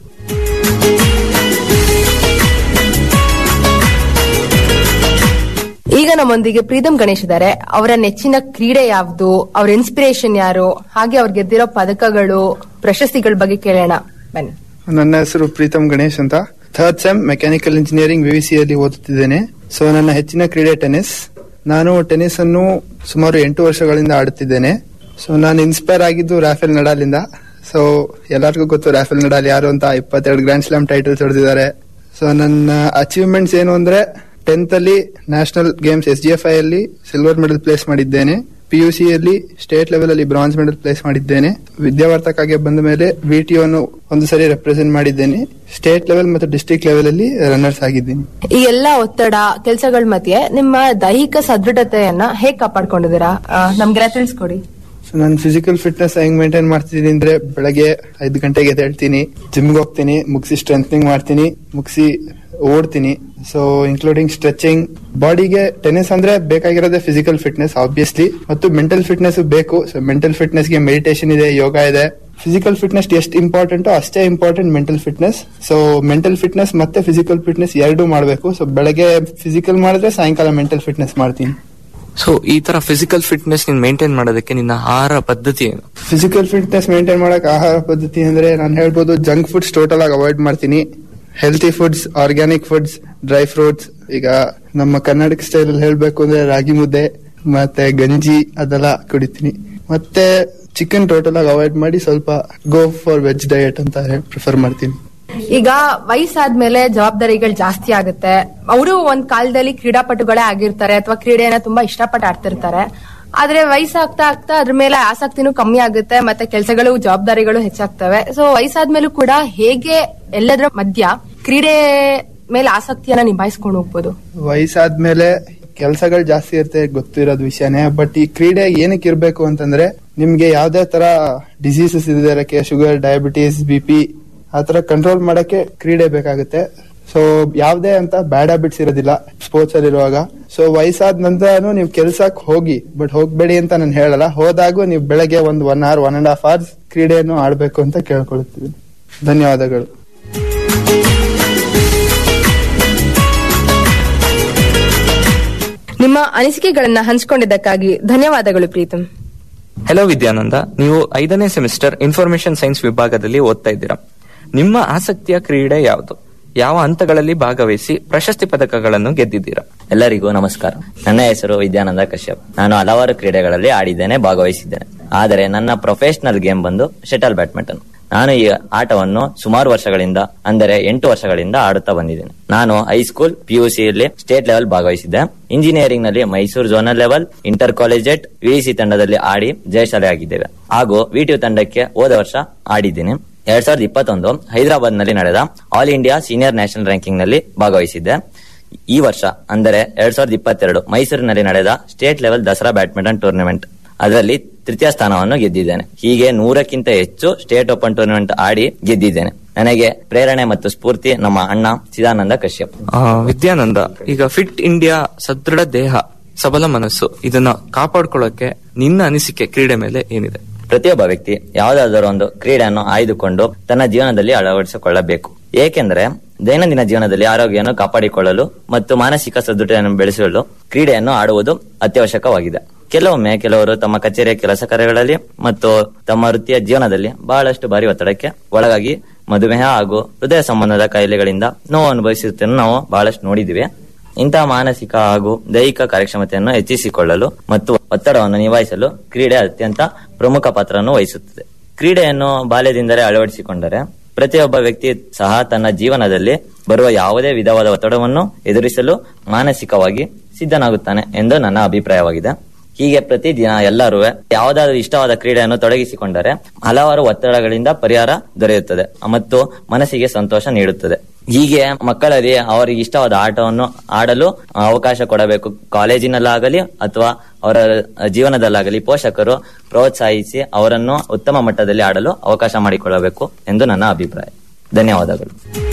S15: ಈಗ ನಮ್ಮೊಂದಿಗೆ ಪ್ರೀತಮ್ ಗಣೇಶ್ ಇದ್ದಾರೆ ಅವರ ನೆಚ್ಚಿನ ಕ್ರೀಡೆ ಯಾವ್ದು ಅವ್ರ ಇನ್ಸ್ಪಿರೇಷನ್ ಯಾರು ಹಾಗೆ ಅವ್ರು ಗೆದ್ದಿರೋ ಪದಕಗಳು ಪ್ರಶಸ್ತಿಗಳ ಬಗ್ಗೆ ಕೇಳೋಣ ಬನ್ನಿ
S1: ನನ್ನ ಹೆಸರು ಪ್ರೀತಮ್ ಗಣೇಶ್ ಅಂತ third sem mechanical engineering VVC ಅಲ್ಲಿ ಓದುತ್ತಿದ್ದೇನೆ ಸೊ ನನ್ನ ಹೆಚ್ಚಿನ ಕ್ರೀಡೆ ಟೆನ್ನಿಸ್ ನಾನು ಟೆನ್ನಿಸ್ ಅನ್ನು ಸುಮಾರು ಎಂಟು ವರ್ಷಗಳಿಂದ ಆಡುತ್ತಿದ್ದೇನೆ ಸೊ ನಾನು ಇನ್ಸ್ಪೈರ್ ಆಗಿದ್ದು ರಾಫೆಲ್ ನಡಾಲಿಂದ ಸೊ ಎಲ್ಲರಿಗೂ ಗೊತ್ತು ರಾಫೆಲ್ ನಡಾಲ್ ಯಾರು ಅಂತ ಇಪ್ಪತ್ತೆರಡು ಗ್ರ್ಯಾಂಡ್ ಸ್ಲಾಮ್ ಟೈಟಲ್ಸ್ ಹೊಡೆದಿದ್ದಾರೆ ಸೊ ನನ್ನ ಅಚೀವ್ಮೆಂಟ್ಸ್ ಏನು ಅಂದ್ರೆ ಟೆಂತ್ ಅಲ್ಲಿ national games S G F I ಅಲ್ಲಿ ಸಿಲ್ವರ್ ಮೆಡಲ್ ಪ್ಲೇಸ್ ಮಾಡಿದ್ದೇನೆ ಪಿ ಯು ಸಿ ಅಲ್ಲಿ ಸ್ಟೇಟ್ ಲೆವೆಲ್ ಅಲ್ಲಿ ಬ್ರಾನ್ಸ್ ಮೆಡಲ್ ಪ್ಲೇಸ್ ಮಾಡಿದ್ದೇನೆ ವಿದ್ಯಾವರ್ತಕ್ಕಾಗಿ ಬಂದ ಮೇಲೆ ವಿಟಿಒ ಅನ್ನು ಒಂದು ಸರಿ ರೆಪ್ರೆಸೆಂಟ್ ಮಾಡಿದ್ದೇನೆ ಸ್ಟೇಟ್ ಲೆವೆಲ್ ಮತ್ತು ಡಿಸ್ಟ್ರಿಕ್ಟ್ ಲೆವೆಲ್ ಅಲ್ಲಿ ರನ್ನರ್ಸ್ ಆಗಿದ್ದೀನಿ
S15: ಈ ಎಲ್ಲಾ ಒತ್ತಡ ಕೆಲಸಗಳ ಮಧ್ಯೆ ನಿಮ್ಮ ದೈಹಿಕ ಸದೃಢತೆಯನ್ನ ಹೇಗ್ ಕಾಪಾಡ್ಕೊಂಡಿದ್ದೀರಾ ಆ, ನಮ್ಗೆಲ್ಲ ತಿಳಿಸ್ಕೊಡಿ
S1: ಸೊ ನಾನು ಫಿಸಿಕಲ್ ಫಿಟ್ನೆಸ್ ಹೆಂಗ್ ಮೇಂಟೈನ್ ಮಾಡ್ತಿದ್ದೀನಿ ಅಂದ್ರೆ ಬೆಳಗ್ಗೆ ಐದು ಗಂಟೆಗೆ ಎದ್ದೇಳ್ತೀನಿ ಜಿಮ್ಗೆ ಹೋಗ್ತೀನಿ ಮುಗಿಸಿ ಸ್ಟ್ರೆಂಥನಿಂಗ್ ಮಾಡ್ತೀನಿ ಮುಗಿಸಿ ಓಡ್ತೀನಿ ಸೊ ಇನ್ಕ್ಲೂಡಿಂಗ್ ಸ್ಟ್ರೆಚಿಂಗ್ ಬಾಡಿಗೆ ಟೆನ್ನಿಸ್ ಅಂದ್ರೆ ಬೇಕಾಗಿರೋದೇ ಫಿಸಿಕಲ್ ಫಿಟ್ನೆಸ್ ಆಬ್ವಿಯಸ್ಲಿ ಮತ್ತು ಮೆಂಟಲ್ ಫಿಟ್ನೆಸ್ ಬೇಕು ಸೊ ಮೆಂಟಲ್ ಫಿಟ್ನೆಸ್ ಗೆ ಮೆಡಿಟೇಷನ್ ಇದೆ ಯೋಗ ಇದೆ ಫಿಸಿಕಲ್ ಫಿಟ್ನೆಸ್ ಎಷ್ಟು ಇಂಪಾರ್ಟೆಂಟ್ ಅಷ್ಟೇ important mental fitness so mental fitness ಮತ್ತೆ ಫಿಸಿಕಲ್ ಫಿಟ್ನೆಸ್ ಎರಡೂ ಮಾಡಬೇಕು ಸೊ ಬೆಳಗ್ಗೆ ಫಿಸಿಕಲ್ ಮಾಡಿದ್ರೆ ಸಾಯಂಕಾಲ ಮೆಂಟಲ್ ಫಿಟ್ನೆಸ್ ಮಾಡ್ತೀನಿ
S16: ಸೊ ಈ ತರ ಫಿಸಿಕಲ್ ಫಿಟ್ನೆಸ್ ನೀನ್ ಮೇಂಟೈನ್ ಮಾಡೋದಕ್ಕೆ ನಿನ್ನ ಆಹಾರ ಪದ್ಧತಿ ಏನು
S1: ಫಿಸಿಕಲ್ ಫಿಟ್ನೆಸ್ ಮೇಂಟೈನ್ ಮಾಡಕ್ ಆಹಾರ ಪದ್ಧತಿ ಅಂದ್ರೆ ನಾನು ಹೇಳ್ಬೋದು ಜಂಕ್ ಫುಡ್ಸ್ ಟೋಟಲ್ ಆಗಿ ಅವಾಯ್ಡ್ ಮಾಡ್ತೀನಿ healthy foods organic foods dry fruits ಈಗ ನಮ್ಮ ಕರ್ನಾಟಕ ಸ್ಟೈಲ್ ಅಲ್ಲಿ ಹೇಳ್ಬೇಕು ಅಂದ್ರೆ ರಾಗಿ ಮುದ್ದೆ ಮತ್ತೆ ಗಂಜಿ ಅದೆಲ್ಲ ಕುಡಿತೀನಿ ಮತ್ತೆ ಚಿಕನ್ ಟೋಟಲ್ ಆಗಿ ಅವಾಯ್ಡ್ ಮಾಡಿ ಸ್ವಲ್ಪ ಗೋ ಫಾರ್ ವೆಜ್ ಡಯಟ್ ಅಂತ ಪ್ರಿಫರ್ ಮಾಡ್ತೀನಿ
S15: ಈಗ ವಯಸ್ಸಾದ್ಮೇಲೆ ಜವಾಬ್ದಾರಿಗಳು ಜಾಸ್ತಿ ಆಗುತ್ತೆ ಅವರು ಒಂದ್ ಕಾಲದಲ್ಲಿ ಕ್ರೀಡಾಪಟುಗಳೇ ಆಗಿರ್ತಾರೆ ಅಥವಾ ಕ್ರೀಡೆಯನ್ನ ತುಂಬಾ ಇಷ್ಟಪಟ್ಟು ಆಡ್ತಿರ್ತಾರೆ ಆದ್ರೆ ವಯಸ್ಸಾಗ್ತಾ ಆಗ್ತಾ ಅದ್ರ ಮೇಲೆ ಆಸಕ್ತಿನೂ ಕಮ್ಮಿ ಆಗುತ್ತೆ ಮತ್ತೆ ಕೆಲಸಗಳು ಜವಾಬ್ದಾರಿಗಳು ಹೆಚ್ಚಾಗ್ತವೆ ಸೊ ವಯಸ್ಸಾದ್ಮೇಲೂ ಕೂಡ ಹೇಗೆ ಎಲ್ಲದರ ಮಧ್ಯ ಕ್ರೀಡೆ ಮೇಲೆ ಆಸಕ್ತಿಯನ್ನ ನಿಭಾಯಿಸ್ಕೊಂಡು ಹೋಗ್ಬೋದು
S1: ವಯಸ್ಸಾದ್ಮೇಲೆ ಕೆಲಸಗಳು ಜಾಸ್ತಿ ಇರುತ್ತೆ ಗೊತ್ತಿರೋದು ವಿಷಯನೇ ಬಟ್ ಈ ಕ್ರೀಡೆ ಏನಕ್ಕೆ ಇರ್ಬೇಕು ಅಂತಂದ್ರೆ ನಿಮ್ಗೆ ಯಾವ್ದೇ ತರ ಡಿಸೀಸಸ್ ಇರೋದಕ್ಕೆ ಶುಗರ್ ಡಯಾಬಿಟೀಸ್ ಬಿ ಪಿ ಆತರ ಕಂಟ್ರೋಲ್ ಮಾಡಕ್ಕೆ ಕ್ರೀಡೆ ಬೇಕಾಗುತ್ತೆ ಸೊ ಯಾವ್ದೇ ಅಂತ ಬ್ಯಾಡ್ ಹ್ಯಾಬಿಟ್ಸ್ ಇರೋದಿಲ್ಲ ಸ್ಪೋರ್ಟ್ಸ್ ಅಲ್ಲಿ ಇರುವಾಗ ಸೊ ವಯಸ್ಸಾದ ನಂತರನು ನೀವು ಕೆಲ್ಸಕ್ಕೆ ಹೋಗಿ ಬಟ್ ಹೋಗ್ಬೇಡಿ ಅಂತ ನಾನು ಹೇಳಲ್ಲ ಹೋದಾಗೂ ನೀವು ಬೆಳಗ್ಗೆ ಒಂದು one hour one and half hours ಕ್ರೀಡೆಯನ್ನು ಆಡ್ಬೇಕು ಅಂತ ಕೇಳ್ಕೊಳ್ತೀವಿ ಧನ್ಯವಾದಗಳು
S15: ನಿಮ್ಮ ಅನಿಸಿಕೆಗಳನ್ನ ಹಂಚಿಕೊಂಡಿದ್ದಕ್ಕಾಗಿ ಧನ್ಯವಾದಗಳು ಪ್ರೀತಮ್
S16: ಹೆಲೋ ವಿದ್ಯಾನಂದ ನೀವು ಐದನೇ ಸೆಮಿಸ್ಟರ್ ಇನ್ಫಾರ್ಮೇಶನ್ ಸೈನ್ಸ್ ವಿಭಾಗದಲ್ಲಿ ಓದ್ತಾ ಇದ್ದೀರಾ ನಿಮ್ಮ ಆಸಕ್ತಿಯ ಕ್ರೀಡೆ ಯಾವುದು ಯಾವ ಹಂತಗಳಲ್ಲಿ ಭಾಗವಹಿಸಿ ಪ್ರಶಸ್ತಿ ಪದಕಗಳನ್ನು ಗೆದ್ದಿದ್ದೀರಾ
S22: ಎಲ್ಲರಿಗೂ ನಮಸ್ಕಾರ ನನ್ನ ಹೆಸರು ವಿದ್ಯಾನಂದ ಕಶ್ಯಪ್ ನಾನು ಹಲವಾರು ಕ್ರೀಡೆಗಳಲ್ಲಿ ಆಡಿದ್ದೇನೆ ಭಾಗವಹಿಸಿದ್ದೇನೆ ಆದರೆ ನನ್ನ ಪ್ರೊಫೆಷನಲ್ ಗೇಮ್ ಬಂದು ಶಟಲ್ ಬ್ಯಾಡ್ಮಿಂಟನ್ ನಾನು ಈ ಆಟವನ್ನು ಸುಮಾರು ವರ್ಷಗಳಿಂದ ಅಂದರೆ ಎಂಟು ವರ್ಷಗಳಿಂದ ಆಡುತ್ತಾ ಬಂದಿದ್ದೇನೆ ನಾನು ಹೈಸ್ಕೂಲ್ ಪಿಯುಸಿಯಲ್ಲಿ ಸ್ಟೇಟ್ ಲೆವೆಲ್ ಭಾಗವಹಿಸಿದ್ದೆ ಇಂಜಿನಿಯರಿಂಗ್ ನಲ್ಲಿ Mysuru zonal level inter collegiate VC ತಂಡದಲ್ಲಿ ಆಡಿ ಜಯಶಾಲಿ ಆಗಿದ್ದೇವೆ ಹಾಗೂ ವಿಟಿಯು ತಂಡಕ್ಕೆ ಹೋದ ವರ್ಷ ಆಡಿದ್ದೀನಿ ಎರಡ್ ಸಾವಿರದ ಇಪ್ಪತ್ತೊಂದು ಹೈದರಾಬಾದ್ ನಲ್ಲಿ ನಡೆದ all India senior national ranking ನಲ್ಲಿ ಭಾಗವಹಿಸಿದ್ದೆ ಈ ವರ್ಷ ಅಂದರೆ ಎರಡ್ ಸಾವಿರದ ಇಪ್ಪತ್ತೆರಡು ಮೈಸೂರಿನಲ್ಲಿ ನಡೆದ state level Dasara badminton tournament ಅದರಲ್ಲಿ ತೃತೀಯ ಸ್ಥಾನವನ್ನು ಗೆದ್ದಿದ್ದೇನೆ ಹೀಗೆ ನೂರಕ್ಕಿಂತ ಹೆಚ್ಚು ಸ್ಟೇಟ್ ಓಪನ್ ಟೂರ್ನಮೆಂಟ್ ಆಡಿ ಗೆದ್ದಿದ್ದೇನೆ ನನಗೆ ಪ್ರೇರಣೆ ಮತ್ತು ಸ್ಫೂರ್ತಿ ನಮ್ಮ ಅಣ್ಣ ಚಿದಾನಂದ ಕಶ್ಯಪ್
S16: ಆ, ವಿದ್ಯಾನಂದ ಈಗ ಫಿಟ್ ಇಂಡಿಯಾ ಸದೃಢ ದೇಹ ಸಬಲ ಮನಸ್ಸು ಇದನ್ನ ಕಾಪಾಡ್ಕೊಳ್ಳೋಕೆ ನಿನ್ನ ಅನಿಸಿಕೆ ಕ್ರೀಡೆ ಮೇಲೆ ಏನಿದೆ
S22: ಪ್ರತಿಯೊಬ್ಬ ವ್ಯಕ್ತಿ ಯಾವುದಾದರೂ ಒಂದು ಕ್ರೀಡೆಯನ್ನು ಆಯ್ದುಕೊಂಡು ತನ್ನ ಜೀವನದಲ್ಲಿ ಅಳವಡಿಸಿಕೊಳ್ಳಬೇಕು ಏಕೆಂದರೆ ದೈನಂದಿನ ಜೀವನದಲ್ಲಿ ಆರೋಗ್ಯವನ್ನು ಕಾಪಾಡಿಕೊಳ್ಳಲು ಮತ್ತು ಮಾನಸಿಕ ಸದೃಢತೆಯನ್ನು ಬೆಳೆಸಲು ಕ್ರೀಡೆಯನ್ನು ಆಡುವುದು ಅತ್ಯವಶ್ಯಕವಾಗಿದೆ ಕೆಲವೊಮ್ಮೆ ಕೆಲವರು ತಮ್ಮ ಕಚೇರಿಯ ಕೆಲಸ ಕಾರ್ಯಗಳಲ್ಲಿ ಮತ್ತು ತಮ್ಮ ವೃತ್ತಿಯ ಜೀವನದಲ್ಲಿ ಬಹಳಷ್ಟು ಬಾರಿ ಒತ್ತಡಕ್ಕೆ ಒಳಗಾಗಿ ಮಧುಮೇಹ ಹಾಗೂ ಹೃದಯ ಸಂಬಂಧದ ಕಾಯಿಲೆಗಳಿಂದ ನೋವು ಅನುಭವಿಸುವುದನ್ನು ನಾವು ಬಹಳಷ್ಟು ನೋಡಿದಿವಿ ಇಂತಹ ಮಾನಸಿಕ ಹಾಗೂ ದೈಹಿಕ ಕಾರ್ಯಕ್ಷಮತೆಯನ್ನು ಹೆಚ್ಚಿಸಿಕೊಳ್ಳಲು ಮತ್ತು ಒತ್ತಡವನ್ನು ನಿಭಾಯಿಸಲು ಕ್ರೀಡೆ ಅತ್ಯಂತ ಪ್ರಮುಖ ಪಾತ್ರವನ್ನು ವಹಿಸುತ್ತದೆ ಕ್ರೀಡೆಯನ್ನು ಬಾಲ್ಯದಿಂದಲೇ ಅಳವಡಿಸಿಕೊಂಡರೆ ಪ್ರತಿಯೊಬ್ಬ ವ್ಯಕ್ತಿ ಸಹ ತನ್ನ ಜೀವನದಲ್ಲಿ ಬರುವ ಯಾವುದೇ ವಿಧವಾದ ಒತ್ತಡವನ್ನು ಎದುರಿಸಲು ಮಾನಸಿಕವಾಗಿ ಸಿದ್ಧನಾಗುತ್ತಾನೆ ಎಂದು ನನ್ನ ಅಭಿಪ್ರಾಯವಾಗಿದೆ ಹೀಗೆ ಪ್ರತಿದಿನ ಎಲ್ಲರೂ ಯಾವುದಾದ್ರೂ ಇಷ್ಟವಾದ ಕ್ರೀಡೆಯನ್ನು ತೊಡಗಿಸಿಕೊಂಡರೆ ಹಲವಾರು ಒತ್ತಡಗಳಿಂದ ಪರಿಹಾರ ದೊರೆಯುತ್ತದೆ ಮತ್ತು ಮನಸ್ಸಿಗೆ ಸಂತೋಷ ನೀಡುತ್ತದೆ ಹೀಗೆ ಮಕ್ಕಳಲ್ಲಿ ಅವರಿಗೆ ಇಷ್ಟವಾದ ಆಟವನ್ನು ಆಡಲು ಅವಕಾಶ ಕೊಡಬೇಕು ಕಾಲೇಜಿನಲ್ಲಾಗಲಿ ಅಥವಾ ಅವರ ಜೀವನದಲ್ಲಾಗಲಿ ಪೋಷಕರು ಪ್ರೋತ್ಸಾಹಿಸಿ ಅವರನ್ನು ಉತ್ತಮ ಮಟ್ಟದಲ್ಲಿ ಆಡಲು ಅವಕಾಶ ಮಾಡಿಕೊಳ್ಳಬೇಕು ಎಂದು ನನ್ನ ಅಭಿಪ್ರಾಯ ಧನ್ಯವಾದಗಳು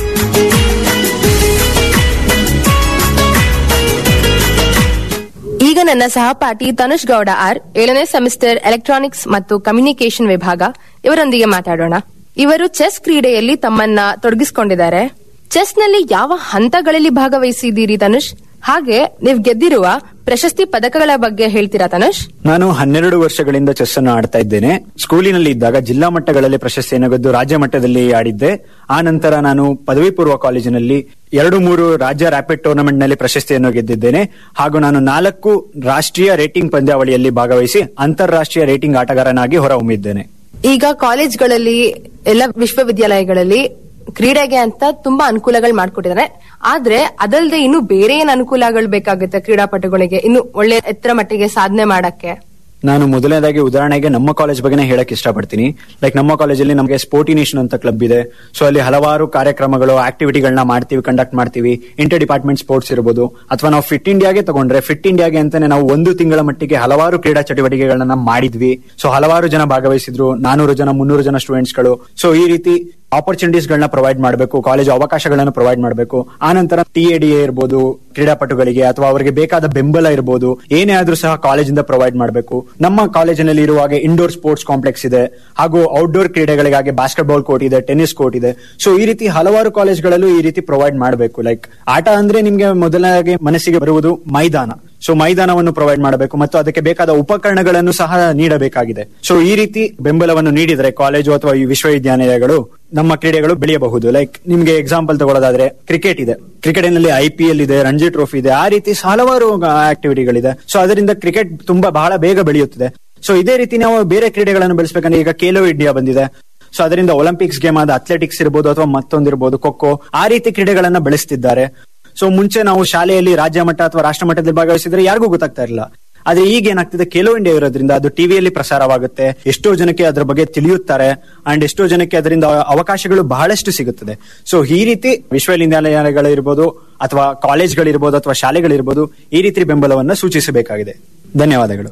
S15: ಈಗ ನನ್ನ ಸಹಪಾಠಿ ತನುಷ್ ಗೌಡ ಆರ್ ಏಳನೇ ಸೆಮಿಸ್ಟರ್ ಎಲೆಕ್ಟ್ರಾನಿಕ್ಸ್ ಮತ್ತು ಕಮ್ಯುನಿಕೇಶನ್ ವಿಭಾಗ ಇವರೊಂದಿಗೆ ಮಾತಾಡೋಣ ಇವರು ಚೆಸ್ ಕ್ರೀಡೆಯಲ್ಲಿ ತಮ್ಮನ್ನ ತೊಡಗಿಸಿಕೊಂಡಿದ್ದಾರೆ ಚೆಸ್ನಲ್ಲಿ ಯಾವ ಹಂತಗಳಲ್ಲಿ ಭಾಗವಹಿಸಿದ್ದೀರಿ ತನುಷ್ ಹಾಗೆ ನೀವು ಗೆದ್ದಿರುವ ಪ್ರಶಸ್ತಿ ಪದಕಗಳ ಬಗ್ಗೆ ಹೇಳ್ತೀರಾ ತನುಷ್
S2: ನಾನು ಹನ್ನೆರಡು ವರ್ಷಗಳಿಂದ ಚೆಸ್ ಅನ್ನು ಆಡ್ತಾ ಇದ್ದೇನೆ ಸ್ಕೂಲಿನಲ್ಲಿ ಇದ್ದಾಗ ಜಿಲ್ಲಾ ಮಟ್ಟಗಳಲ್ಲಿ ಪ್ರಶಸ್ತಿಯನ್ನು ಗೆದ್ದು ರಾಜ್ಯ ಮಟ್ಟದಲ್ಲಿ ಆಡಿದ್ದೆ ಆ ನಂತರ ನಾನು ಪದವಿ ಪೂರ್ವ ಕಾಲೇಜಿನಲ್ಲಿ ಎರಡು ಮೂರು ರಾಜ್ಯ ರ್ಯಾಪಿಡ್ ಟೂರ್ನಮೆಂಟ್ ನಲ್ಲಿ ಪ್ರಶಸ್ತಿಯನ್ನು ಗೆದ್ದಿದ್ದೇನೆ ಹಾಗೂ ನಾನು ನಾಲ್ಕು ರಾಷ್ಟ್ರೀಯ ರೇಟಿಂಗ್ ಪಂದ್ಯಾವಳಿಯಲ್ಲಿ ಭಾಗವಹಿಸಿ ಅಂತಾರಾಷ್ಟ್ರೀಯ ರೇಟಿಂಗ್ ಆಟಗಾರನಾಗಿ ಹೊರಹೊಮ್ಮಿದ್ದೇನೆ
S15: ಈಗ ಕಾಲೇಜ್ಗಳಲ್ಲಿ ಎಲ್ಲ ವಿಶ್ವವಿದ್ಯಾಲಯಗಳಲ್ಲಿ ಕ್ರೀಡೆಗೆ ಅಂತ ತುಂಬಾ ಅನುಕೂಲಗಳು ಮಾಡ್ಕೊಟ್ಟಿದ್ದಾರೆ ಆದ್ರೆ ಅದಲ್ಲದೆ ಇನ್ನು ಬೇರೆ ಏನ್ ಅನುಕೂಲಗಳು ಬೇಕಾಗುತ್ತೆ ಕ್ರೀಡಾಪಟುಗಳಿಗೆ ಇನ್ನು ಒಳ್ಳೆ ಎತ್ತರ ಮಟ್ಟಿಗೆ ಸಾಧನೆ ಮಾಡಕ್ಕೆ
S2: ನಾನು ಮೊದಲನೇದಾಗಿ ಉದಾಹರಣೆಗೆ ನಮ್ಮ ಕಾಲೇಜ್ ಬಗ್ಗೆನೇ ಹೇಳಕ್ ಇಷ್ಟಪಡ್ತೀನಿ ಲೈಕ್ ನಮ್ಮ ಕಾಲೇಜಲ್ಲಿ ನಮಗೆ ಸ್ಪೋರ್ಟಿನೇಷನ್ ಅಂತ ಕ್ಲಬ್ ಇದೆ ಸೊ ಅಲ್ಲಿ ಹಲವಾರು ಕಾರ್ಯಕ್ರಮಗಳು ಆಕ್ಟಿವಿಟಿಗಳನ್ನ ಮಾಡ್ತೀವಿ ಕಂಡಕ್ಟ್ ಮಾಡ್ತೀವಿ ಇಂಟರ್ ಡಿಪಾರ್ಟ್ಮೆಂಟ್ ಸ್ಪೋರ್ಟ್ಸ್ ಇರಬಹುದು ಅಥವಾ ನಾವು ಫಿಟ್ ಇಂಡಿಯಾಗೆ ತಗೊಂಡ್ರೆ ಫಿಟ್ ಇಂಡಿಯಾಗೆ ಅಂತಾನೆ ನಾವು ಒಂದು ತಿಂಗಳ ಮಟ್ಟಿಗೆ ಹಲವಾರು ಕ್ರೀಡಾ ಚಟುವಟಿಕೆಗಳನ್ನ ಮಾಡಿದ್ವಿ ಸೊ ಹಲವಾರು ಜನ ಭಾಗವಹಿಸಿದ್ರು ನಾನೂರು ಜನ ಮುನ್ನೂರು ಜನ ಸ್ಟೂಡೆಂಟ್ಸ್ ಗಳು ಸೊ ಈ ರೀತಿ ಆಪರ್ಚುನಿಟೀಸ್ ಗಳನ್ನ ಪ್ರೊವೈಡ್ ಮಾಡಬೇಕು ಕಾಲೇಜ್ ಅವಕಾಶಗಳನ್ನು ಪ್ರೊವೈಡ್ ಮಾಡಬೇಕು ಆ ನಂತರ ಟಿ ಎ ಡಿ ಎ ಇರ್ಬೋದು ಕ್ರೀಡಾಪಟುಗಳಿಗೆ ಅಥವಾ ಅವರಿಗೆ ಬೇಕಾದ ಬೆಂಬಲ ಇರಬಹುದು ಏನೇ ಆದ್ರೂ ಸಹ ಕಾಲೇಜಿಂದ ಪ್ರೊವೈಡ್ ಮಾಡಬೇಕು ನಮ್ಮ ಕಾಲೇಜಿನಲ್ಲಿ ಇರುವಾಗ ಇಂಡೋರ್ ಸ್ಪೋರ್ಟ್ಸ್ ಕಾಂಪ್ಲೆಕ್ಸ್ ಇದೆ ಹಾಗೂ ಔಟ್ಡೋರ್ ಕ್ರೀಡೆಗಳಿಗಾಗಿ ಬಾಸ್ಕೆಟ್ಬಾಲ್ ಕೋರ್ಟ್ ಇದೆ ಟೆನ್ನಿಸ್ ಕೋರ್ಟ್ ಇದೆ ಸೊ ಈ ರೀತಿ ಹಲವಾರು ಕಾಲೇಜ್ಗಳಲ್ಲೂ ಈ ರೀತಿ ಪ್ರೊವೈಡ್ ಮಾಡಬೇಕು ಲೈಕ್ ಆಟ ಅಂದ್ರೆ ನಿಮ್ಗೆ ಮೊದಲನಾಗಿ ಮನಸ್ಸಿಗೆ ಬರುವುದು ಮೈದಾನ ಸೊ ಮೈದಾನವನ್ನು ಪ್ರೊವೈಡ್ ಮಾಡಬೇಕು ಮತ್ತು ಅದಕ್ಕೆ ಬೇಕಾದ ಉಪಕರಣಗಳನ್ನು ಸಹ ನೀಡಬೇಕಾಗಿದೆ ಸೊ ಈ ರೀತಿ ಬೆಂಬಲವನ್ನು ನೀಡಿದರೆ ಕಾಲೇಜು ಅಥವಾ ಈ ವಿಶ್ವವಿದ್ಯಾನಿಲಯಗಳು ನಮ್ಮ ಕ್ರೀಡೆಗಳು ಬೆಳೆಯಬಹುದು ಲೈಕ್ ನಿಮ್ಗೆ ಎಕ್ಸಾಂಪಲ್ ತಗೊಳ್ಳೋದಾದ್ರೆ ಕ್ರಿಕೆಟ್ ಇದೆ ಕ್ರಿಕೆಟ್ನಲ್ಲಿ ಐ ಪಿ ಎಲ್ ಇದೆ ರಂಜಿ ಟ್ರೋಫಿ ಇದೆ ಆ ರೀತಿ ಹಲವಾರು ಆಕ್ಟಿವಿಟಿಗಳಿದೆ ಸೊ ಅದರಿಂದ ಕ್ರಿಕೆಟ್ ತುಂಬಾ ಬಹಳ ಬೇಗ ಬೆಳೆಯುತ್ತದೆ ಸೊ ಇದೇ ರೀತಿ ನಾವು ಬೇರೆ ಕ್ರೀಡೆಗಳನ್ನು ಬೆಳೆಸಬೇಕಂದ್ರೆ ಈಗ ಖೇಲೋ ಇಂಡಿಯಾ ಬಂದಿದೆ ಸೊ ಅದರಿಂದ ಒಲಿಂಪಿಕ್ಸ್ ಗೇಮ್ ಆದ ಅಥ್ಲೆಟಿಕ್ಸ್ ಇರ್ಬೋದು ಅಥವಾ ಮತ್ತೊಂದಿರ್ಬೋದು ಖೋಖೋ ಆ ರೀತಿ ಕ್ರೀಡೆಗಳನ್ನ ಬೆಳೆಸ್ತಿದ್ದಾರೆ ಸೊ ಮುಂಚೆ ನಾವು ಶಾಲೆಯಲ್ಲಿ ರಾಜ್ಯ ಮಟ್ಟ ಅಥವಾ ರಾಷ್ಟ್ರ ಮಟ್ಟದಲ್ಲಿ ಭಾಗವಹಿಸಿದ್ರೆ ಯಾರಿಗೂ ಗೊತ್ತಾಗ್ತಾ ಇರಲಿಲ್ಲ ಆದ್ರೆ ಈಗ ಏನಾಗ್ತಿದೆ ಕೆಲೋ ಇಂಡಿಯಾ ಇರೋದ್ರಿಂದ ಅದು ಟಿವಿಯಲ್ಲಿ ಪ್ರಸಾರವಾಗುತ್ತೆ ಎಷ್ಟೋ ಜನಕ್ಕೆ ಅದ್ರ ಬಗ್ಗೆ ತಿಳಿಯುತ್ತಾರೆ ಅಂಡ್ ಎಷ್ಟೋ ಜನಕ್ಕೆ ಅದರಿಂದ ಅವಕಾಶಗಳು ಬಹಳಷ್ಟು ಸಿಗುತ್ತದೆ ಸೊ ಈ ರೀತಿ ವಿಶ್ವವಿದ್ಯಾಲಯಗಳಿರ್ಬೋದು ಅಥವಾ ಕಾಲೇಜ್ಗಳಿರ್ಬೋದು ಅಥವಾ ಶಾಲೆಗಳಿರ್ಬೋದು ಈ ರೀತಿ ಬೆಂಬಲವನ್ನು ಸೂಚಿಸಬೇಕಾಗಿದೆ ಧನ್ಯವಾದಗಳು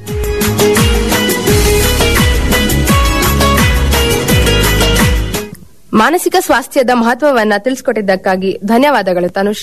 S15: ಮಾನಸಿಕ ಸ್ವಾಸ್ಥ್ಯದ ಮಹತ್ವವನ್ನ ತಿಳಿಸ್ಕೊಟ್ಟಿದ್ದಕ್ಕಾಗಿ ಧನ್ಯವಾದಗಳು ತನುಷ್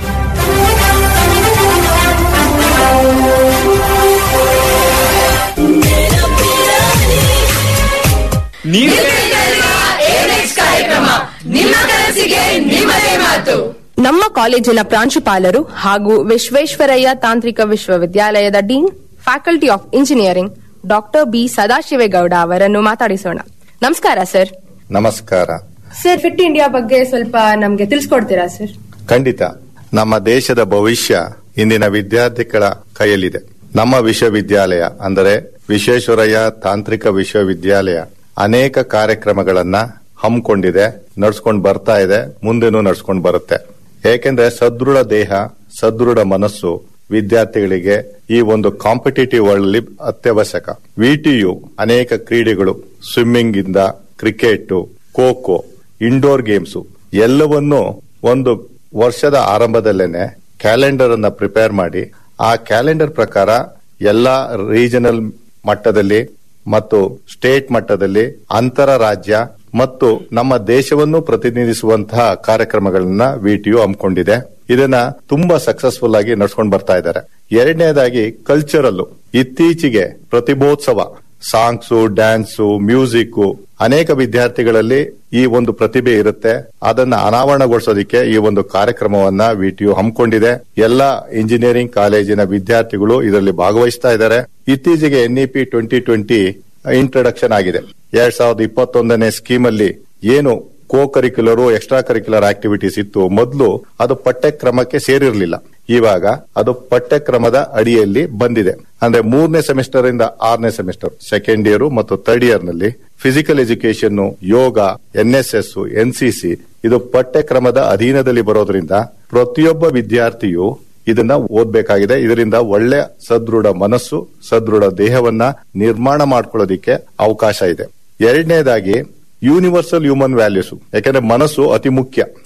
S15: ನಮ್ಮ ಕಾಲೇಜಿನ ಪ್ರಾಂಶುಪಾಲರು ಹಾಗೂ ವಿಶ್ವೇಶ್ವರಯ್ಯ ತಾಂತ್ರಿಕ ವಿಶ್ವವಿದ್ಯಾಲಯದ dean faculty of engineering doctor B Sadashivegowda ಅವರನ್ನು ಮಾತಾಡಿಸೋಣ ನಮಸ್ಕಾರ ಸರ್
S6: ನಮಸ್ಕಾರ
S15: ಸರ್ ಫಿಟ್ ಇಂಡಿಯಾ ಬಗ್ಗೆ ಸ್ವಲ್ಪ ನಮ್ಗೆ ತಿಳಿಸ್ಕೊಡ್ತೀರಾ ಸರ್
S6: ಖಂಡಿತ ನಮ್ಮ ದೇಶದ ಭವಿಷ್ಯ ಇಂದಿನ ವಿದ್ಯಾರ್ಥಿಗಳ ಕೈಯಲ್ಲಿದೆ ನಮ್ಮ ವಿಶ್ವವಿದ್ಯಾಲಯ ಅಂದರೆ ವಿಶ್ವೇಶ್ವರಯ್ಯ ತಾಂತ್ರಿಕ ವಿಶ್ವವಿದ್ಯಾಲಯ ಅನೇಕ ಕಾರ್ಯಕ್ರಮಗಳನ್ನ ಹಮ್ಮಿಕೊಂಡಿದೆ ನಡ್ಸ್ಕೊಂಡು ಬರ್ತಾ ಇದೆ ಮುಂದೆನೂ ನಡ್ಸ್ಕೊಂಡು ಬರುತ್ತೆ ಏಕೆಂದ್ರೆ ಸದೃಢ ದೇಹ ಸದೃಢ ಮನಸ್ಸು ವಿದ್ಯಾರ್ಥಿಗಳಿಗೆ ಈ ಒಂದು ಕಾಂಪಿಟೇಟಿವ್ ವರ್ಲ್ಡ್ ಅಲ್ಲಿ ಅತ್ಯವಶ್ಯಕ ವಿಟಿಯು ಅನೇಕ ಕ್ರೀಡೆಗಳು ಸ್ವಿಮ್ಮಿಂಗ್ ಇಂದ cricket kho kho indoor games ಎಲ್ಲವನ್ನೂ ಒಂದು ವರ್ಷದ ಆರಂಭದಲ್ಲೇನೆ ಕ್ಯಾಲೆಂಡರ್ ಅನ್ನ ಪ್ರಿಪೇರ್ ಮಾಡಿ ಆ ಕ್ಯಾಲೆಂಡರ್ ಪ್ರಕಾರ ಎಲ್ಲಾ ರೀಜನಲ್ ಮಟ್ಟದಲ್ಲಿ ಮತ್ತು ಸ್ಟೇಟ್ ಮಟ್ಟದಲ್ಲಿ ಅಂತರ ರಾಜ್ಯ ಮತ್ತು ನಮ್ಮ ದೇಶವನ್ನು ಪ್ರತಿನಿಧಿಸುವಂತಹ ಕಾರ್ಯಕ್ರಮಗಳನ್ನ ವಿಟಿಯು ಹಮ್ಮಿಕೊಂಡಿದೆ ಇದನ್ನ ತುಂಬಾ ಸಕ್ಸಸ್ಫುಲ್ ಆಗಿ ನಡ್ಸ್ಕೊಂಡು ಬರ್ತಾ ಇದ್ದಾರೆ ಎರಡನೇದಾಗಿ ಕಲ್ಚರಲ್ಲು ಇತ್ತೀಚೆಗೆ ಪ್ರತಿಭೋತ್ಸವ ಸಾಂಗ್ಸು ಡ್ಯಾನ್ಸು ಮ್ಯೂಸಿಕ್ ಅನೇಕ ವಿದ್ಯಾರ್ಥಿಗಳಲ್ಲಿ ಈ ಒಂದು ಪ್ರತಿಭೆ ಇರುತ್ತೆ ಅದನ್ನ ಅನಾವರಣಗೊಳಿಸೋದಕ್ಕೆ ಈ ಒಂದು ಕಾರ್ಯಕ್ರಮವನ್ನ ವಿಟಿಯು ಹಮ್ಮಿಕೊಂಡಿದೆ ಎಲ್ಲಾ ಇಂಜಿನಿಯರಿಂಗ್ ಕಾಲೇಜಿನ ವಿದ್ಯಾರ್ಥಿಗಳು ಇದರಲ್ಲಿ ಭಾಗವಹಿಸ್ತಾ ಇದ್ದಾರೆ ಇತ್ತೀಚೆಗೆ ಎನ್ಇಪಿ ಟ್ವೆಂಟಿ ಟ್ವೆಂಟಿ ಇಂಟ್ರಡಕ್ಷನ್ ಆಗಿದೆ ಎರಡ್ ಸಾವಿರದ ಇಪ್ಪತ್ತೊಂದನೇ ಸ್ಕೀಮ್ ಅಲ್ಲಿ ಏನು co curricular extra curricular activities ಇತ್ತು ಮೊದಲು ಅದು ಪಠ್ಯಕ್ರಮಕ್ಕೆ ಸೇರಿರಲಿಲ್ಲ ಇವಾಗ ಅದು ಪಠ್ಯಕ್ರಮದ ಅಡಿಯಲ್ಲಿ ಬಂದಿದೆ ಅಂದ್ರೆ ಮೂರನೇ ಸೆಮಿಸ್ಟರ್ ಇಂದ ಆರನೇ ಸೆಮಿಸ್ಟರ್ ಸೆಕೆಂಡ್ ಇಯರ್ ಮತ್ತು ಥರ್ಡ್ ಇಯರ್ ನಲ್ಲಿ physical education yoga NSS NCC ಇದು ಪಠ್ಯಕ್ರಮದ ಅಧೀನದಲ್ಲಿ ಬರೋದ್ರಿಂದ ಪ್ರತಿಯೊಬ್ಬ ವಿದ್ಯಾರ್ಥಿಯು ಇದನ್ನ ಓದ್ಬೇಕಾಗಿದೆ ಇದರಿಂದ ಒಳ್ಳೆ ಸದೃಢ ಮನಸ್ಸು ಸದೃಢ ದೇಹವನ್ನ ನಿರ್ಮಾಣ ಮಾಡ್ಕೊಳ್ಳೋದಿಕ್ಕೆ ಅವಕಾಶ ಇದೆ ಎರಡನೇದಾಗಿ ಯೂನಿವರ್ಸಲ್ ಹ್ಯೂಮನ್ ವ್ಯಾಲ್ಯೂಸ್ ಯಾಕಂದ್ರೆ ಮನಸ್ಸು ಅತಿ ಮುಖ್ಯ